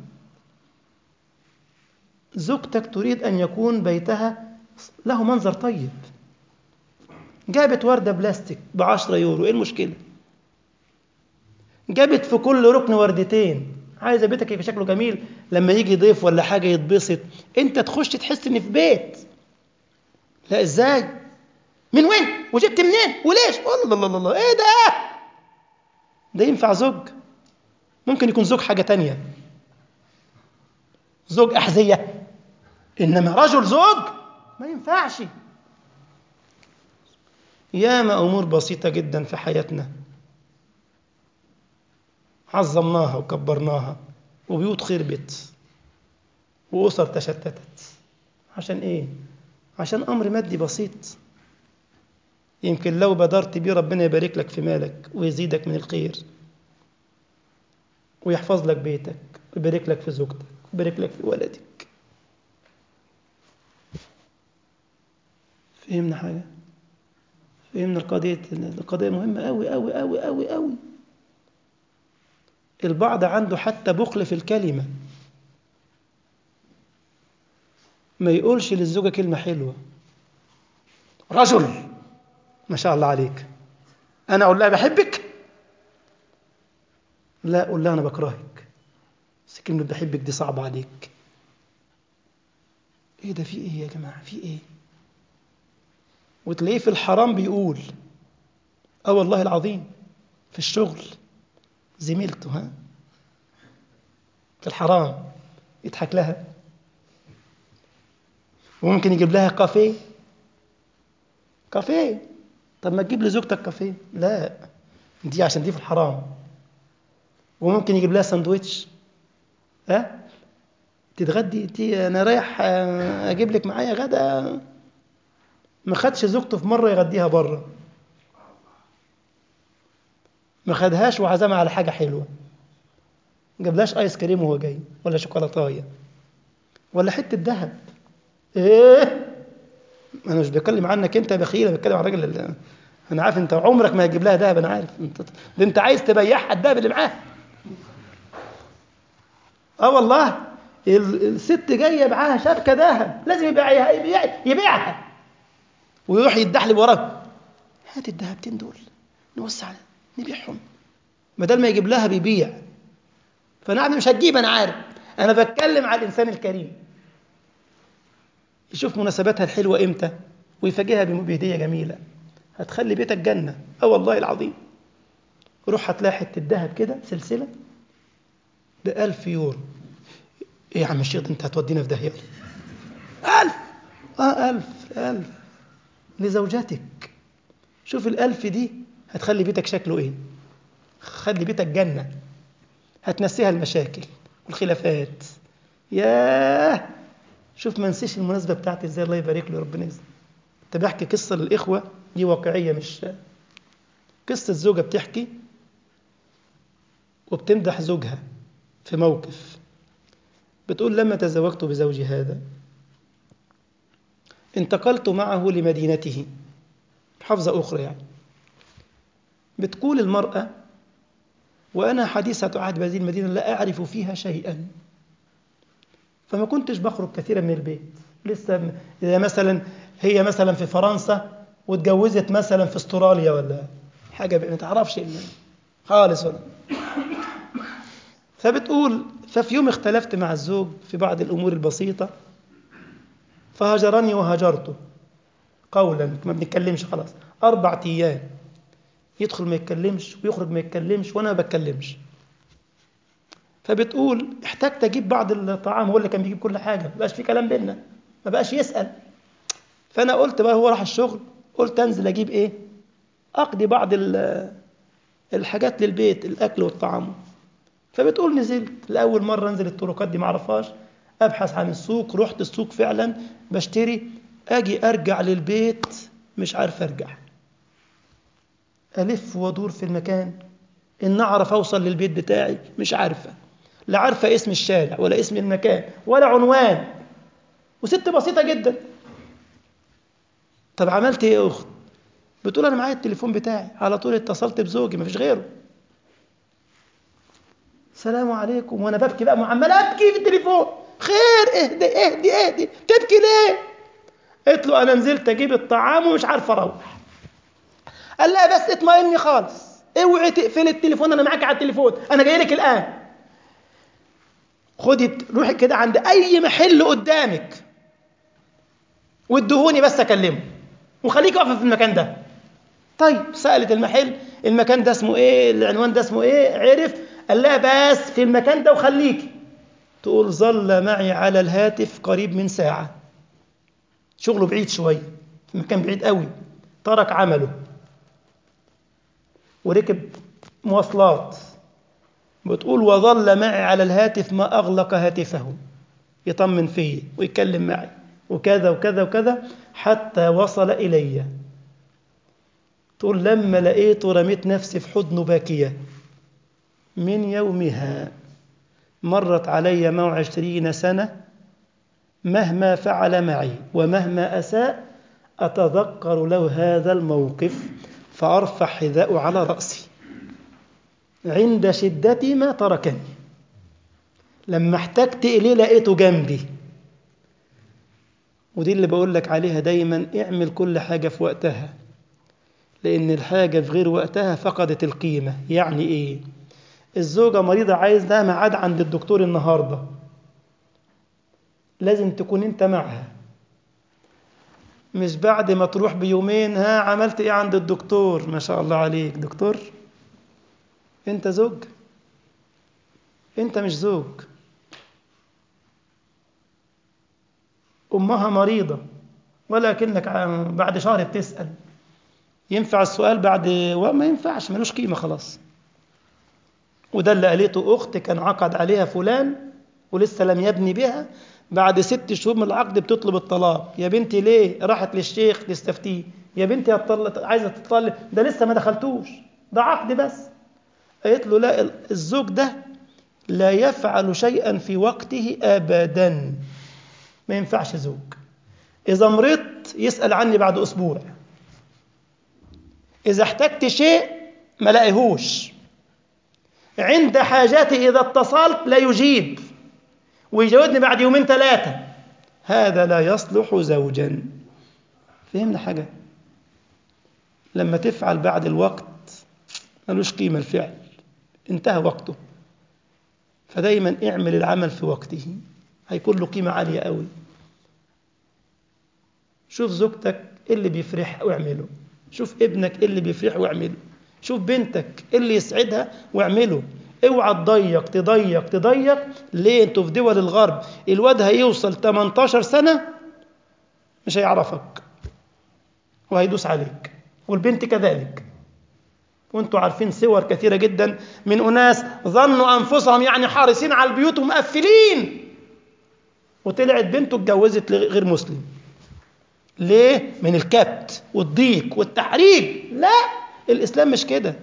زوجتك تريد ان يكون بيتها له منظر طيب جابت ورده بلاستيك ب 10 يورو ايه المشكله جابت في كل ركن وردتين عايزه بيتك يبقى شكله جميل لما يجي ضيف ولا حاجه يتبسط انت تخش تحس ان في بيت لا ازاي من وين وجبت منين وليش الله الله الله ايه ده ده ينفع زوج ممكن يكون زوج حاجه تانية زوج احذيه انما رجل زوج ما ينفعش ياما امور بسيطه جدا في حياتنا عظمناها وكبرناها وبيوت خربت واسر تشتتت عشان ايه عشان امر مادي بسيط يمكن لو بادرت بيه ربنا يبارك لك في مالك ويزيدك من الخير ويحفظ لك بيتك ويبارك لك في زوجتك ويبارك لك في ولدك فهمنا حاجة فهمنا القضية القضية مهمة أوي أوي أوي أوي أوي البعض عنده حتى بخل في الكلمة ما يقولش للزوجة كلمة حلوة رجل ما شاء الله عليك أنا أقول لها بحبك لا أقول لها أنا بكرهك بس كلمة بحبك دي صعبة عليك إيه ده في إيه يا جماعة في إيه وتلاقيه في الحرام بيقول اه والله العظيم في الشغل زميلته ها في الحرام يضحك لها وممكن يجيب لها كافيه كافيه طب ما تجيب لزوجتك كافيه لا دي عشان دي في الحرام وممكن يجيب لها ساندويتش ها تتغدي تي انا رايح اجيب لك معايا غدا ما خدش زوجته في مره يغديها بره ما خدهاش وعزمها على حاجه حلوه جابلاش ايس كريم وهو جاي ولا شوكولاتايه ولا حته ذهب ايه انا مش بتكلم عنك انت يا بخيل انا بتكلم عن الراجل اللي انا عارف انت عمرك ما هتجيب لها ذهب انا عارف انت ده انت عايز تبيعها الذهب اللي معاها اه والله الست جايه معاها شبكه ذهب لازم يبيعها يبيع يبيعها ويروح يتدحلب وراك هات الذهبتين دول نوسع نبيعهم بدل ما يجيب لها بيبيع فانا مش هتجيب انا عارف انا بتكلم على الانسان الكريم يشوف مناسباتها الحلوه امتى ويفاجئها بهديه جميله هتخلي بيتك جنه اه والله العظيم روح هتلاقي حته ذهب كده سلسله ب 1000 يورو ايه يا عم الشيخ انت هتودينا في داهيه 1000 اه 1000 1000 لزوجتك شوف الألف دي هتخلي بيتك شكله ايه خلي بيتك جنة هتنسيها المشاكل والخلافات ياه شوف ما نسيش المناسبة بتاعتي ازاي الله يبارك له ربنا يزيد كنت بحكي قصة للإخوة دي واقعية مش قصة زوجة بتحكي وبتمدح زوجها في موقف بتقول لما تزوجت بزوجي هذا انتقلت معه لمدينته محافظة أخرى يعني بتقول المرأة وأنا حديثة عهد بهذه المدينة لا أعرف فيها شيئا فما كنتش بخرج كثيرا من البيت لسه إذا مثلا هي مثلا في فرنسا واتجوزت مثلا في استراليا ولا حاجة ما تعرفش خالص ولا فبتقول ففي يوم اختلفت مع الزوج في بعض الأمور البسيطة فهجرني وهجرته قولا ما بنتكلمش خلاص أربع أيام يدخل ما يتكلمش ويخرج ما يتكلمش وأنا ما بتكلمش فبتقول احتجت أجيب بعض الطعام هو اللي كان بيجيب كل حاجة ما بقاش في كلام بينا ما بقاش يسأل فأنا قلت بقى هو راح الشغل قلت أنزل أجيب إيه أقضي بعض الحاجات للبيت الأكل والطعام فبتقول نزلت لأول مرة أنزل الطرقات دي معرفهاش أبحث عن السوق رحت السوق فعلا بشتري أجي أرجع للبيت مش عارف أرجع ألف وأدور في المكان إن أعرف أوصل للبيت بتاعي مش عارفة لا عارفة اسم الشارع ولا اسم المكان ولا عنوان وست بسيطة جدا طب عملت إيه يا أخت بتقول أنا معايا التليفون بتاعي على طول اتصلت بزوجي مفيش غيره السلام عليكم وأنا ببكي بقى عمال أبكي في التليفون خير اهدي اهدي اهدي تبكي ليه قلت له انا نزلت اجيب الطعام ومش عارف اروح قال لا بس اطمئني خالص اوعي تقفلي التليفون انا معاك على التليفون انا جاي لك الان خدي روحي كده عند اي محل قدامك وادهوني بس اكلمه وخليك واقفه في المكان ده طيب سالت المحل المكان ده اسمه ايه العنوان ده اسمه ايه عرف قال لها بس في المكان ده وخليكي تقول ظل معي على الهاتف قريب من ساعة شغله بعيد شوية في مكان بعيد قوي ترك عمله وركب مواصلات بتقول وظل معي على الهاتف ما أغلق هاتفه يطمن فيه ويتكلم معي وكذا وكذا وكذا حتى وصل إلي تقول لما لقيته رميت نفسي في حضنه باكية من يومها مرت علي معه عشرين سنة مهما فعل معي ومهما أساء أتذكر له هذا الموقف فأرفع حذاء على رأسي عند شدتي ما تركني لما احتجت إليه لقيته جنبي ودي اللي بقول لك عليها دايما اعمل كل حاجة في وقتها لأن الحاجة في غير وقتها فقدت القيمة يعني إيه الزوجة مريضة عايز لها ميعاد عند الدكتور النهاردة لازم تكون انت معها مش بعد ما تروح بيومين ها عملت ايه عند الدكتور ما شاء الله عليك دكتور انت زوج انت مش زوج امها مريضه ولكنك بعد شهر بتسال ينفع السؤال بعد وما ينفعش ملوش قيمه خلاص وده اللي قالته اخت كان عقد عليها فلان ولسه لم يبني بها بعد ست شهور من العقد بتطلب الطلاق يا بنتي ليه راحت للشيخ تستفتيه يا بنتي هتطلق عايزه تطلق ده لسه ما دخلتوش ده عقد بس قالت له لا الزوج ده لا يفعل شيئا في وقته ابدا ما ينفعش زوج اذا مرضت يسال عني بعد اسبوع اذا احتجت شيء ما لاقيهوش عند حاجته اذا اتصلت لا يجيب ويجاوبني بعد يومين ثلاثة هذا لا يصلح زوجا فهمنا حاجة لما تفعل بعد الوقت ملوش قيمة الفعل انتهى وقته فدايما اعمل العمل في وقته هيكون له قيمة عالية قوي شوف زوجتك إيه اللي بيفرح واعمله شوف ابنك إيه اللي بيفرح واعمله شوف بنتك إيه اللي يسعدها واعمله اوعى تضيق تضيق تضيق ليه انتوا في دول الغرب الواد هيوصل 18 سنة مش هيعرفك وهيدوس عليك والبنت كذلك وانتوا عارفين صور كثيرة جدا من أناس ظنوا أنفسهم يعني حارسين على البيوت ومقفلين وطلعت بنته اتجوزت غير مسلم ليه؟ من الكبت والضيق والتحريج لا الإسلام مش كده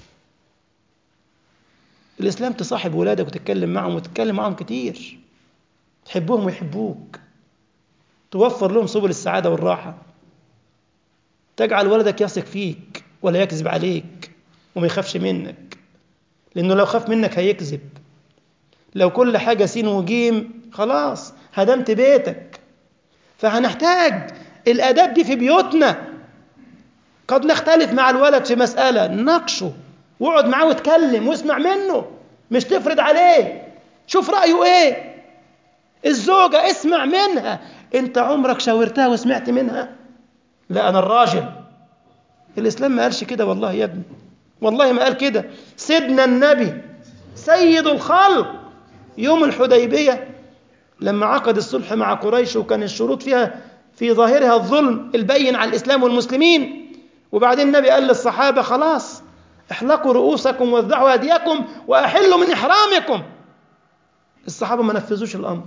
الإسلام تصاحب ولادك وتتكلم معهم وتتكلم معهم كتير تحبهم ويحبوك توفر لهم سبل السعادة والراحة تجعل ولدك يثق فيك ولا يكذب عليك وما يخافش منك لأنه لو خاف منك هيكذب لو كل حاجة سين وجيم خلاص هدمت بيتك فهنحتاج الآداب دي في بيوتنا قد نختلف مع الولد في مسألة نناقشه واقعد معاه واتكلم واسمع منه مش تفرض عليه شوف رأيه ايه الزوجة اسمع منها انت عمرك شاورتها وسمعت منها لا انا الراجل الاسلام ما قالش كده والله يا ابني والله ما قال كده سيدنا النبي سيد الخلق يوم الحديبية لما عقد الصلح مع قريش وكان الشروط فيها في ظاهرها الظلم البين على الإسلام والمسلمين وبعدين النبي قال للصحابة خلاص احلقوا رؤوسكم واذبحوا هديكم واحلوا من احرامكم الصحابه ما نفذوش الامر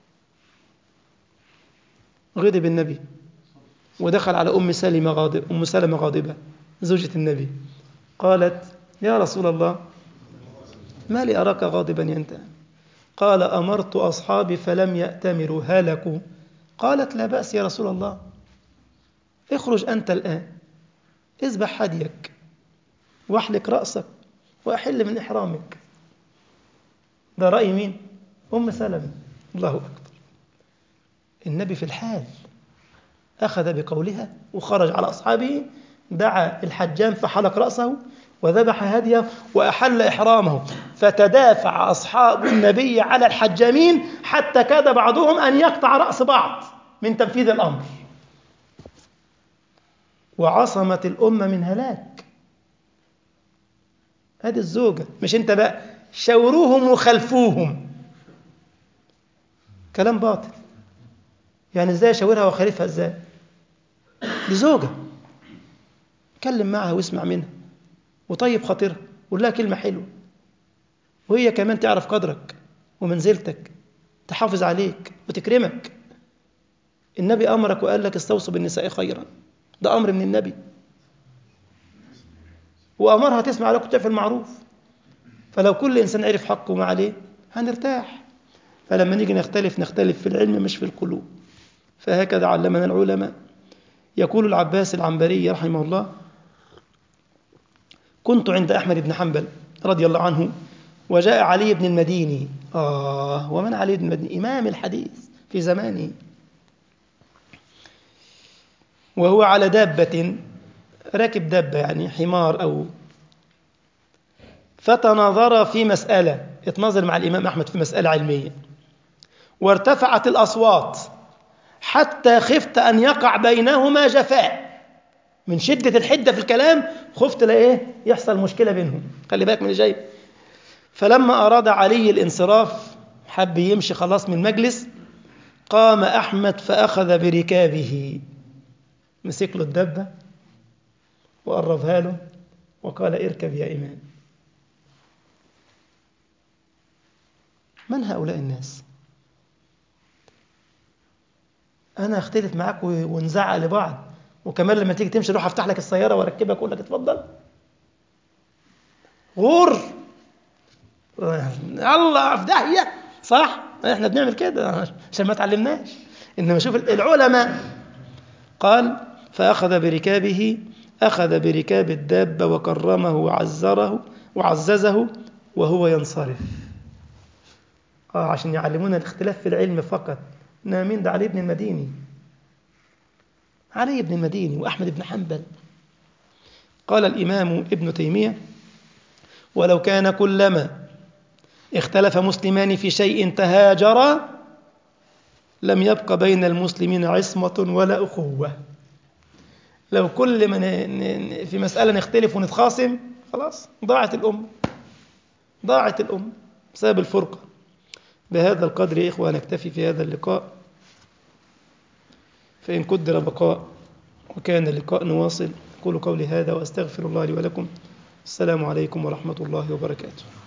غضب النبي ودخل على ام سلمة غاضب ام سلمة غاضبة زوجة النبي قالت يا رسول الله ما لي أراك غاضبا ينتهى قال أمرت أصحابي فلم يأتمروا هلكوا قالت لا بأس يا رسول الله اخرج أنت الآن اذبح هديك واحلق رأسك وأحل من إحرامك ده رأي مين؟ أم سلمة الله أكبر النبي في الحال أخذ بقولها وخرج على أصحابه دعا الحجام فحلق رأسه وذبح هديه وأحل إحرامه فتدافع أصحاب النبي على الحجامين حتى كاد بعضهم أن يقطع رأس بعض من تنفيذ الأمر وعصمت الأمة من هلاك هذه الزوجة مش أنت بقى شوروهم وخلفوهم كلام باطل يعني ازاي اشاورها واخالفها ازاي دي زوجة اتكلم معها واسمع منها وطيب خاطرها قول لها كلمة حلوة وهي كمان تعرف قدرك ومنزلتك تحافظ عليك وتكرمك النبي أمرك وقال لك استوصوا بالنساء خيرا ده أمر من النبي وأمرها تسمع لك وتعمل معروف فلو كل إنسان عرف حقه ما عليه هنرتاح فلما نيجي نختلف نختلف في العلم مش في القلوب فهكذا علمنا العلماء يقول العباس العنبري رحمه الله كنت عند أحمد بن حنبل رضي الله عنه وجاء علي بن المديني آه ومن علي بن المديني إمام الحديث في زمانه وهو على دابة راكب دابة يعني حمار أو فتناظر في مسألة اتناظر مع الإمام أحمد في مسألة علمية وارتفعت الأصوات حتى خفت أن يقع بينهما جفاء من شدة الحدة في الكلام خفت لا إيه يحصل مشكلة بينهم خلي بالك من اللي جاي فلما أراد علي الانصراف حب يمشي خلاص من المجلس قام أحمد فأخذ بركابه مسك له الدبة وقربها له وقال اركب يا إمام من هؤلاء الناس أنا أختلف معاك ونزعق لبعض وكمان لما تيجي تمشي روح أفتح لك السيارة وأركبك أقول لك اتفضل غور الله في داهية صح احنا بنعمل كده عشان ما تعلمناش انما شوف العلماء قال فأخذ بركابه أخذ بركاب الدابة وكرمه وعزره وعززه وهو ينصرف آه عشان يعلمونا الاختلاف في العلم فقط مين ده علي بن المديني علي بن المديني وأحمد بن حنبل قال الإمام ابن تيمية ولو كان كلما اختلف مسلمان في شيء تهاجرا لم يبق بين المسلمين عصمة ولا أخوة لو كل ما في مسألة نختلف ونتخاصم خلاص ضاعت الأمة ضاعت الأمة بسبب الفرقة بهذا القدر يا إخوة نكتفي في هذا اللقاء فإن قدر بقاء وكان اللقاء نواصل أقول قولي هذا وأستغفر الله لي ولكم السلام عليكم ورحمة الله وبركاته